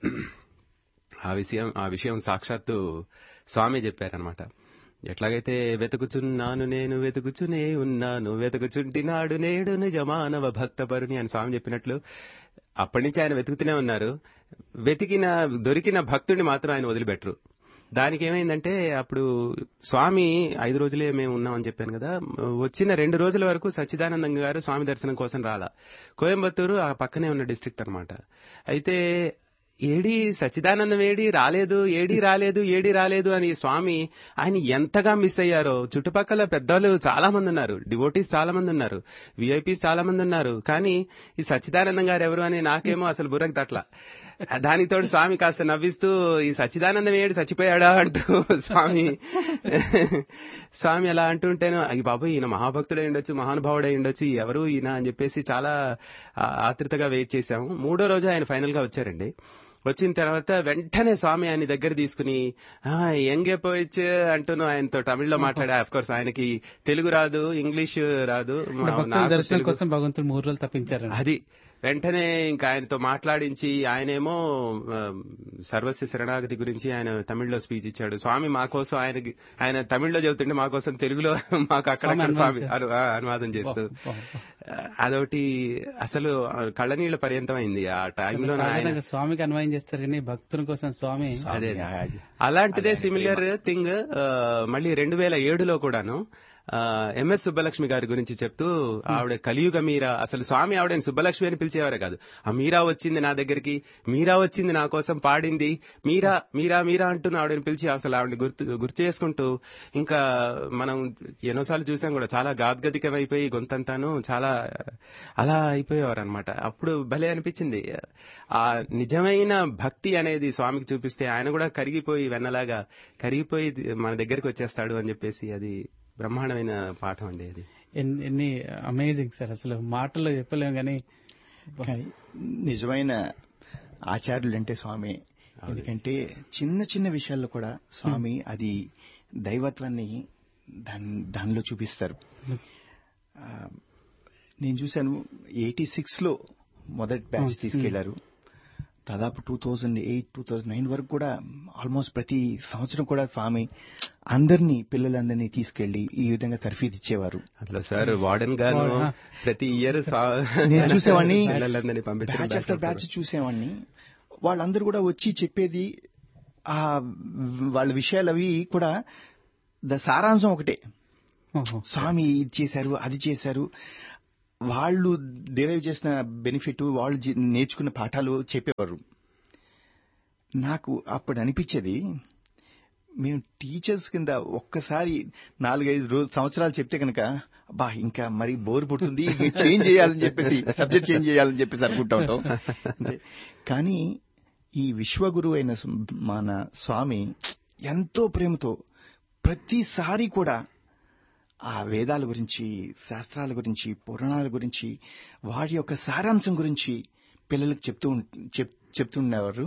ఆ విషయం ఆ విషయం సాక్షాత్తు స్వామి చెప్పారనమాట ఎట్లాగైతే వెతుకుచున్నాను నేను వెతుకుచునే ఉన్నాను వెతుకుచుంటినాడు నేడు నిజమానవ భక్తపరుని అని స్వామి చెప్పినట్లు అప్పటి నుంచి ఆయన వెతుకుతూనే ఉన్నారు వెతికిన దొరికిన భక్తుడిని మాత్రం ఆయన వదిలిపెట్టరు దానికి ఏమైందంటే అప్పుడు స్వామి ఐదు రోజులే మేము ఉన్నామని చెప్పాను కదా వచ్చిన రెండు రోజుల వరకు సచ్చిదానందం గారు స్వామి దర్శనం కోసం రాలా కోయంబత్తూరు ఆ పక్కనే ఉన్న డిస్ట్రిక్ట్ అన్నమాట అయితే ఏడి సచ్చిదానందం ఏడి రాలేదు ఏడి రాలేదు ఏడి రాలేదు అని స్వామి ఆయన ఎంతగా మిస్ అయ్యారో చుట్టుపక్కల పెద్దలు చాలా మంది ఉన్నారు డివోటీస్ చాలా మంది ఉన్నారు విఐపీస్ చాలా మంది ఉన్నారు కానీ ఈ సచ్చిదానందం గారు ఎవరు అని నాకేమో అసలు బుర్రకు తట్ల దానితో స్వామి కాస్త నవ్విస్తూ ఈ సచ్చిదానందం ఏడు చచ్చిపోయాడా అంటూ స్వామి స్వామి అలా అంటుంటేను అయ్యి బాబు ఈయన మహాభక్తుడై ఉండొచ్చు మహానుభావుడై ఉండొచ్చు ఎవరు ఈయన అని చెప్పేసి చాలా ఆ, ఆతృతగా వెయిట్ చేశాము మూడో రోజు ఆయన ఫైనల్ గా వచ్చారండి వచ్చిన తర్వాత వెంటనే స్వామి ఆయన దగ్గర తీసుకుని "ఆ, ఎంగే పోయిచ్చు అంటూను ఆయనతో తమిళ్లో మాట్లాడా అఫ్ కోర్స్ ఆయనకి తెలుగు రాదు ఇంగ్లీష్ రాదు మా- భక్తుల నాకు దర్శనం తెలుగు- కోసం భగవంతుడు మూడు రోజులు తప్పించారు అది వెంటనే ఇంకా ఆయనతో మాట్లాడించి ఆయనేమో ఆ, సర్వస్వ శరణాగతి గురించి ఆయన తమిళ్లో స్పీచ్ ఇచ్చాడు స్వామి మా కోసం ఆయనకి ఆయన తమిళ్లో చెబుతుంటే మా కోసం తెలుగులో మాకు అక్కడక్కడ స్వామి స్వామి అనువాదం అను- ఆ, అనువాదం చేస్తూ ఓ, ఓ. ఆ, అదొకటి అసలు కళ్ళనీళ్ళ పర్యంతం అయింది ఆ టైంలో ఆయన సాధారణంగా స్వామికి అన్వయం చేస్తారు కానీ భక్తుల కోసం స్వామి అదే అది. అలాంటిదే సిమిలర్ థింగ్ మళ్ళీ రెండు వేల ఏడులో కూడాను ఎంఎస్ సుబ్బలక్ష్మి గారి గురించి చెప్తూ ఆవిడ కలియుగ మీరా అసలు స్వామి ఆవిడ సుబ్బలక్ష్మి అని పిలిచేవారే కాదు ఆ మీరా వచ్చింది నా దగ్గరికి మీరా వచ్చింది నా కోసం పాడింది మీరా మీరా మీరా అంటూ ఆవిడని పిలిచి అసలు ఆవిడని గుర్తు గుర్తు చేసుకుంటూ ఇంకా మనం ఎన్నోసార్లు చూసాం కూడా చాలా గాద్గదికమైపోయి గొంతంతాను చాలా అలా అయిపోయేవారు అనమాట అప్పుడు భలే అనిపించింది ఆ నిజమైన భక్తి అనేది స్వామికి చూపిస్తే ఆయన కూడా కరిగిపోయి వెన్నలాగా కరిగిపోయి మన దగ్గరికి వచ్చేస్తాడు అని చెప్పేసి అది బ్రహ్మాండమైన పాఠం అండి అది ఎన్ని- ఎన్ని అమేజింగ్ సార్ అసలు మాటల్లో చెప్పలేము కానీ కానీ నిజమైన ఆచార్యులు అంటే స్వామి ఎందుకంటే చిన్న చిన్న విషయాల్లో కూడా స్వామి అది దైవత్వాన్ని దాని దానిలో చూపిస్తారు ఆ, నేను చూశాను ఎయిటీ సిక్స్ లో మొదటి బ్యాచ్ అవును. తీసుకెళ్లారు దాదాపు two thousand eight two thousand nine వరకు కూడా ఆల్మోస్ట్ ప్రతి సంవత్సరం కూడా స్వామి అందరినీ పిల్లలందరినీ తీసుకెళ్లి ఈ విధంగా తర్ఫీదు ఇచ్చేవారు అట్లా సార్ వార్డెన్ గాను ఆ. ప్రతి ఇయర్ నేను చూసేవాడిని పిల్లలందరినీ పంపించడం బ్యాచ్ ఆఫ్టర్ బ్యాచ్ చూసేవాడిని వాళ్ళందరూ కూడా వచ్చి చెప్పేది ఆ వాళ్ళ విషయాలు అవి కూడా ద సారాంశం ఒకటే ఓహో. స్వామి ఇది చేశారు అది చేశారు వాళ్ళు డిరైవ్ చేసిన బెనిఫిట్ వాళ్ళు జీ- నేర్చుకున్న పాఠాలు చెప్పేవారు నాకు అప్పుడు అనిపించేది మేము టీచర్స్ కింద ఒక్కసారి నాలుగైదు రోజు సంవత్సరాలు చెప్తే కనుక బా ఇంకా మరి బోర్ పుట్టింది చేంజ్ చేయాలని చెప్పేసి సబ్జెక్ట్ చేంజ్ చేయాలని చెప్పేసి అనుకుంటా ఉంటాం అంతే. కానీ ఈ విశ్వగురు అయిన స్- మన స్వామి ఎంతో ప్రేమతో ప్రతిసారి కూడా ఆ వేదాల గురించి శాస్త్రాల గురించి పురాణాల గురించి వాటి యొక్క సారాంశం గురించి పిల్లలకు చెప్తూ ఉం- చెప్- చెప్తుండేవారు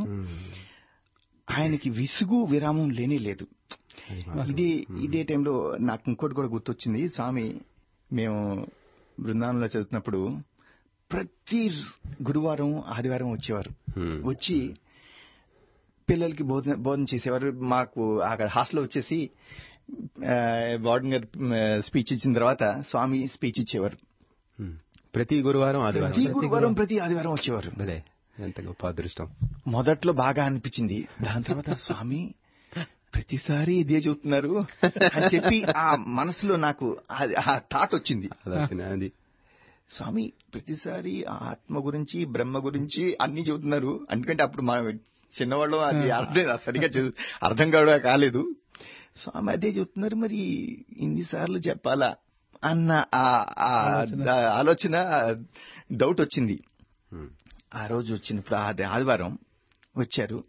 ఆయనకి విసుగు విరామం లేనే లేదు ఇదే ఇదే టైంలో నాకు ఇంకోటి కూడా గుర్తొచ్చింది స్వామి మేము బృందావనంలో చదువుతున్నప్పుడు ప్రతి గురువారం ఆదివారం వచ్చేవారు Hmm. వచ్చి పిల్లలకి బోధన బోధన చేసేవారు మాకు అక్కడ హాస్టల్ వచ్చేసి ఆ, వార్డెన్ గారు స్పీచ్ ఇచ్చిన తర్వాత స్వామి స్పీచ్ ఇచ్చేవారు Hmm. ప్రతి గురువారం ఆదివారం ప్రతి గురువారం ప్రతి ఆదివారం వచ్చేవారు భలే ఎంత గొప్ప అదృష్టం మొదట్లో బాగా అనిపించింది దాని తర్వాత స్వామి ప్రతిసారి ఇదే చెబుతున్నారు అని చెప్పి ఆ మనసులో నాకు ఆ- ఆ థాట్ వచ్చింది ఆలోచన అది స్వామి ప్రతిసారి ఆత్మ గురించి బ్రహ్మ గురించి అన్ని చెబుతున్నారు ఎందుకంటే అప్పుడు మనం చిన్నవాళ్ళు అది అర్థం సరిగా చదువు అర్థం కావడం కాలేదు స్వామి అదే చెబుతున్నారు మరి ఇన్నిసార్లు చెప్పాలా అన్న ఆ- ఆ ద- ఆలోచన డౌట్ వచ్చింది Hmm. ఆ రోజు వచ్చినప్పుడు ఆది ఆదివారం వచ్చారు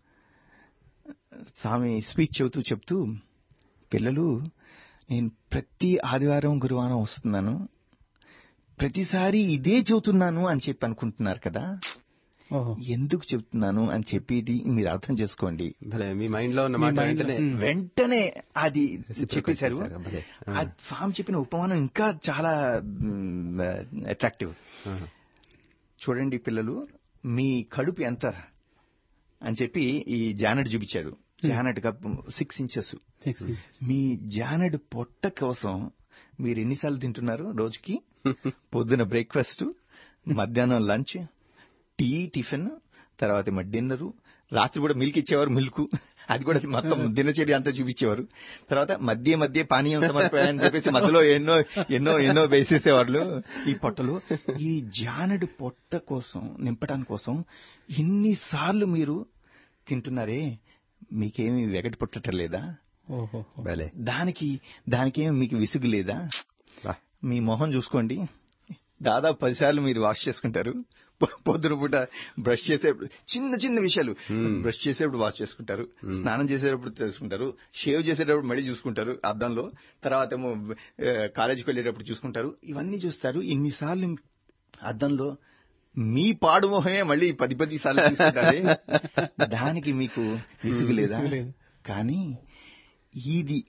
స్వామి స్పీచ్ చెబుతూ చెప్తూ పిల్లలు నేను ప్రతి ఆదివారం గురువారం వస్తున్నాను ప్రతిసారి ఇదే చెబుతున్నాను అని చెప్పి అనుకుంటున్నారు కదా ఓహో ఎందుకు చెప్తున్నాను అని చెప్పేది మీరు అర్థం చేసుకోండి భలే మీ మైండ్ లో ఉన్న మీ మాట mind లో- వెంటనే Hmm. వెంటనే అది Reciprocal చెప్పేశారు చేశారు, భలే. ఆ. ఆ స్వామి చెప్పిన ఉపమానం ఇంకా చాలా అట్రాక్టివ్ ఆ. చూడండి పిల్లలు మీ కడుపు ఎంత అని చెప్పి ఈ జానెట్ చూపించాడు జానెట్ cup six inches six inches మీ జానెట్ పొట్ట కోసం మీరు ఎన్నిసార్లు తింటున్నారు రోజుకి పొద్దున బ్రేక్ఫాస్ట్ మధ్యాహ్నం లంచ్ టీ టిఫిన్ తర్వాత ఏమో డిన్నర్ రాత్రి కూడా మిల్క్ ఇచ్చేవారు మిల్క్ అది కూడా మొత్తం దినచర్య అంతా చూపించేవారు తర్వాత మధ్య మధ్య పానీయం సమర్పయాన్ని చెప్పేసి మధ్యలో ఎన్నో ఎన్నో ఎన్నో వేసేసేవాళ్ళు ఈ పొట్టలు ఈ జానెడు పొట్ట కోసం నింపడానికి కోసం ఇన్నిసార్లు మీరు తింటున్నారే మీకేమి వెగటి పుట్టటం లేదా ఓహో భలే దానికి దానికేమి మీకు విసుగు లేదా వా. మీ మొహం చూసుకోండి దాదాపు పదిసార్లు మీరు వాష్ చేసుకుంటారు పొ- పొద్దున పూట బ్రష్ చేసేప్పుడు చిన్న చిన్న విషయాలు బ్రష్ చేసేప్పుడు వాష్ చేసుకుంటారు స్నానం చేసేటప్పుడు చేసుకుంటారు షేవ్ చేసేటప్పుడు మళ్ళీ చూసుకుంటారు అద్దంలో తర్వాత ఏమో ఆ, కాలేజీకి వెళ్ళేటప్పుడు చూసుకుంటారు ఇవన్నీ చూస్తారు ఇన్నిసార్లు అద్దంలో మీ పాడు మొహమే మళ్ళీ పది పది సార్లు తీసుకుంటారే దానికి మీకు విసుగు లేదా విసుగు లేదు. కానీ ఇది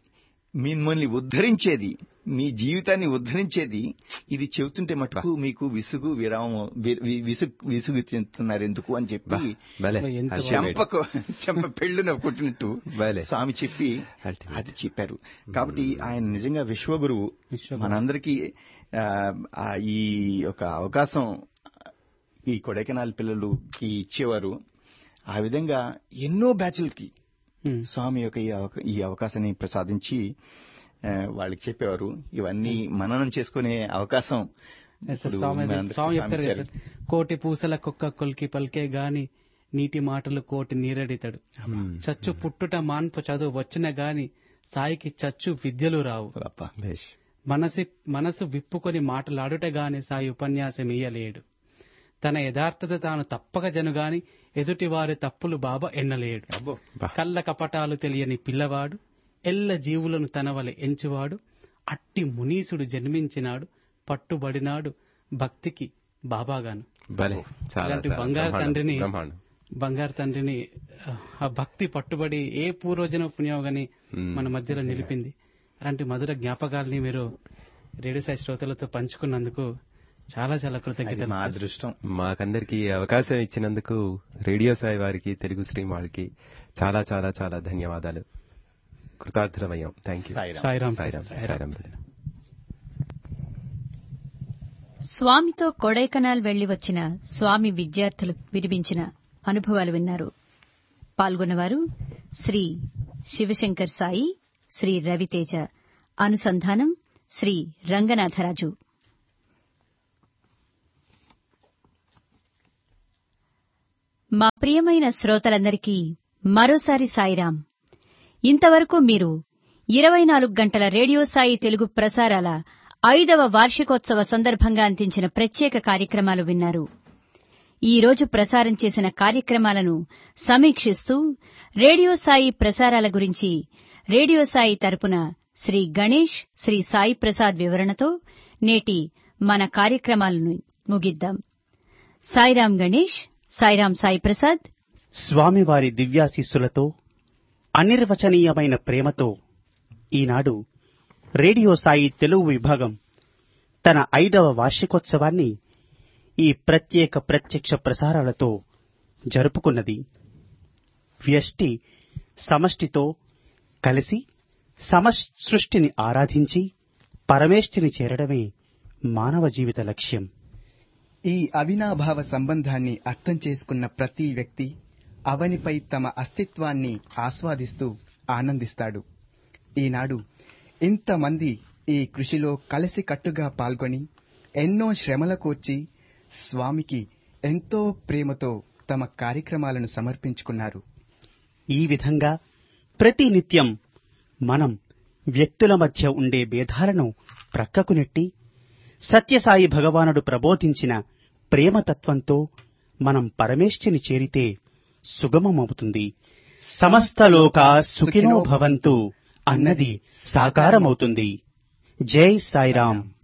మిమ్మల్ని ఉద్ధరించేది మీ జీవితాన్ని ఉద్ధరించేది ఇది చెబుతుంటే మటుకు మీకు విసుగు విరామం వి- వి- విసుగు విసుగు చెందుతున్నారు ఎందుకు అని చెప్పి భలే ఎంత Ultimate. చెంపకు చెంప పెళ్ళున కొట్టినట్టు భలే. స్వామి చెప్పి Ultimate. అది చెప్పారు కాబట్టి ఆయన నిజంగా విశ్వగురువు విశ్వగురువు. మనందరికీ ఆ, ఆ, ఈ ఒక అవకాశం ఈ కొడైకెనాల్ పిల్లలుకి ఇచ్చేవారు ఆ విధంగా ఎన్నో బ్యాచ్లకి ఉమ్. స్వామి యొక్క ఈ అవక- ఈ అవకాశాన్ని ప్రసాదించి ఆ, వాళ్ళకి చెప్పేవారు ఇవన్నీ మననం చేసుకునే అవకాశం ఎస్ సార్, ఇప్పుడు స్వామి అదే- మనందరికీ స్వామి స్వామి చెప్తారు కదా ఇచ్చారు. సార్, కోటి పూసల కుక్క కొల్కి పలికే గాని నీటి మాటలు కోటి నీరెడితాడు చచ్చు పుట్టుట మాన్పు చదువు వచ్చిన గాని సాయికి చచ్చు విద్యలు రావు అబ్బా. భేష్. మనసి మనసు విప్పుకొని మాటలాడుట గాని సాయి ఉపన్యాసం ఇయ్యలేడు తన యథార్థత తాను తప్పక జనుగాని ఎదుటి వారి తప్పులు బాబా ఎన్నలేడు అబ్బో. బా. కళ్ళ కపటాలు తెలియని పిల్లవాడు ఎల్ల జీవులను తన వలె ఎంచువాడు అట్టి మునీసుడు జన్మించినాడు పట్టుబడినాడు భక్తికి బాబాగాను భలే చాలా ఇలాంటి చాలా బంగారు బ్రహ్మాండం, తండ్రిని బ్రహ్మాండం. బంగారు తండ్రిని ఆ భక్తి పట్టుబడి ఏ పూర్వజన పుణ్యోగని మ్మ్. మన మధ్యలో నిలిపింది అలాంటి మధుర జ్ఞాపకాలని మీరు రేడియో సాయి శ్రోతలతో పంచుకున్నందుకు చాలా చాలా అది కృతజ్ఞతలు మా సార్. అదృష్టం మాకందరికి ఈ అవకాశం ఇచ్చినందుకు రేడియో సాయి వారికి తెలుగు స్ట్రీమ్ వారికి చాలా చాలా చాలా ధన్యవాదాలు కృతార్థమయ్యాం thank you Sairam. Sairam sir. Sairam Sairam స్వామితో కొడైకనాల్ వెళ్లి వచ్చిన స్వామి విద్యార్థులు వినిపించిన అనుభవాలు విన్నారు పాల్గొన్నవారు శ్రీ శివశంకర్ సాయి శ్రీ రవితేజ అనుసంధానం శ్రీ రంగనాథరాజు మా ప్రియమైన శ్రోతలందరికీ మరోసారి సాయిరాం ఇంతవరకు మీరు ఇరవై నాలుగు గంటల రేడియో సాయి తెలుగు ప్రసారాల ఐదవ వార్షికోత్సవ సందర్భంగా అందించిన ప్రత్యేక కార్యక్రమాలు విన్నారు ఈ రోజు ప్రసారం చేసిన కార్యక్రమాలను సమీక్షిస్తూ రేడియో సాయి ప్రసారాల గురించి రేడియో సాయి తరపున శ్రీ గణేష్ శ్రీ సాయి ప్రసాద్ వివరణతో నేటి మన కార్యక్రమాలను ముగిద్దాం సాయిరాం గణేష్ సాయిరాం సాయి ప్రసాద్ స్వామివారి దివ్యాశీస్సులతో అనిర్వచనీయమైన ప్రేమతో ఈనాడు రేడియో సాయి తెలుగు విభాగం తన ఐదవ వార్షికోత్సవాన్ని ఈ ప్రత్యేక ప్రత్యక్ష ప్రసారాలతో జరుపుకున్నది వ్యష్టి సమష్టితో కలిసి సమష్ సృష్టిని ఆరాధించి పరమేష్టిని చేరడమే మానవ జీవిత లక్ష్యం ఈ అవినాభావ సంబంధాన్ని అర్థం చేసుకున్న ప్రతి వ్యక్తి అవనిపై తమ అస్తిత్వాన్ని ఆస్వాదిస్తూ ఆనందిస్తాడు ఈనాడు ఇంతమంది ఈ కృషిలో కలిసికట్టుగా పాల్గొని ఎన్నో శ్రమల కోర్చి స్వామికి ఎంతో ప్రేమతో తమ కార్యక్రమాలను సమర్పించుకున్నారు ఈ విధంగా ప్రతి నిత్యం మనం వ్యక్తుల మధ్య ఉండే భేదాలను ప్రక్కకు నెట్టి సత్యసాయి భగవానుడు ప్రబోధించిన ప్రేమతత్వంతో మనం పరమేష్ఠిని చేరితే సుగమమవుతుంది సమస్త లోకా సుఖినో భవంతు అన్నది సాకారమవుతుంది జై సాయిరాం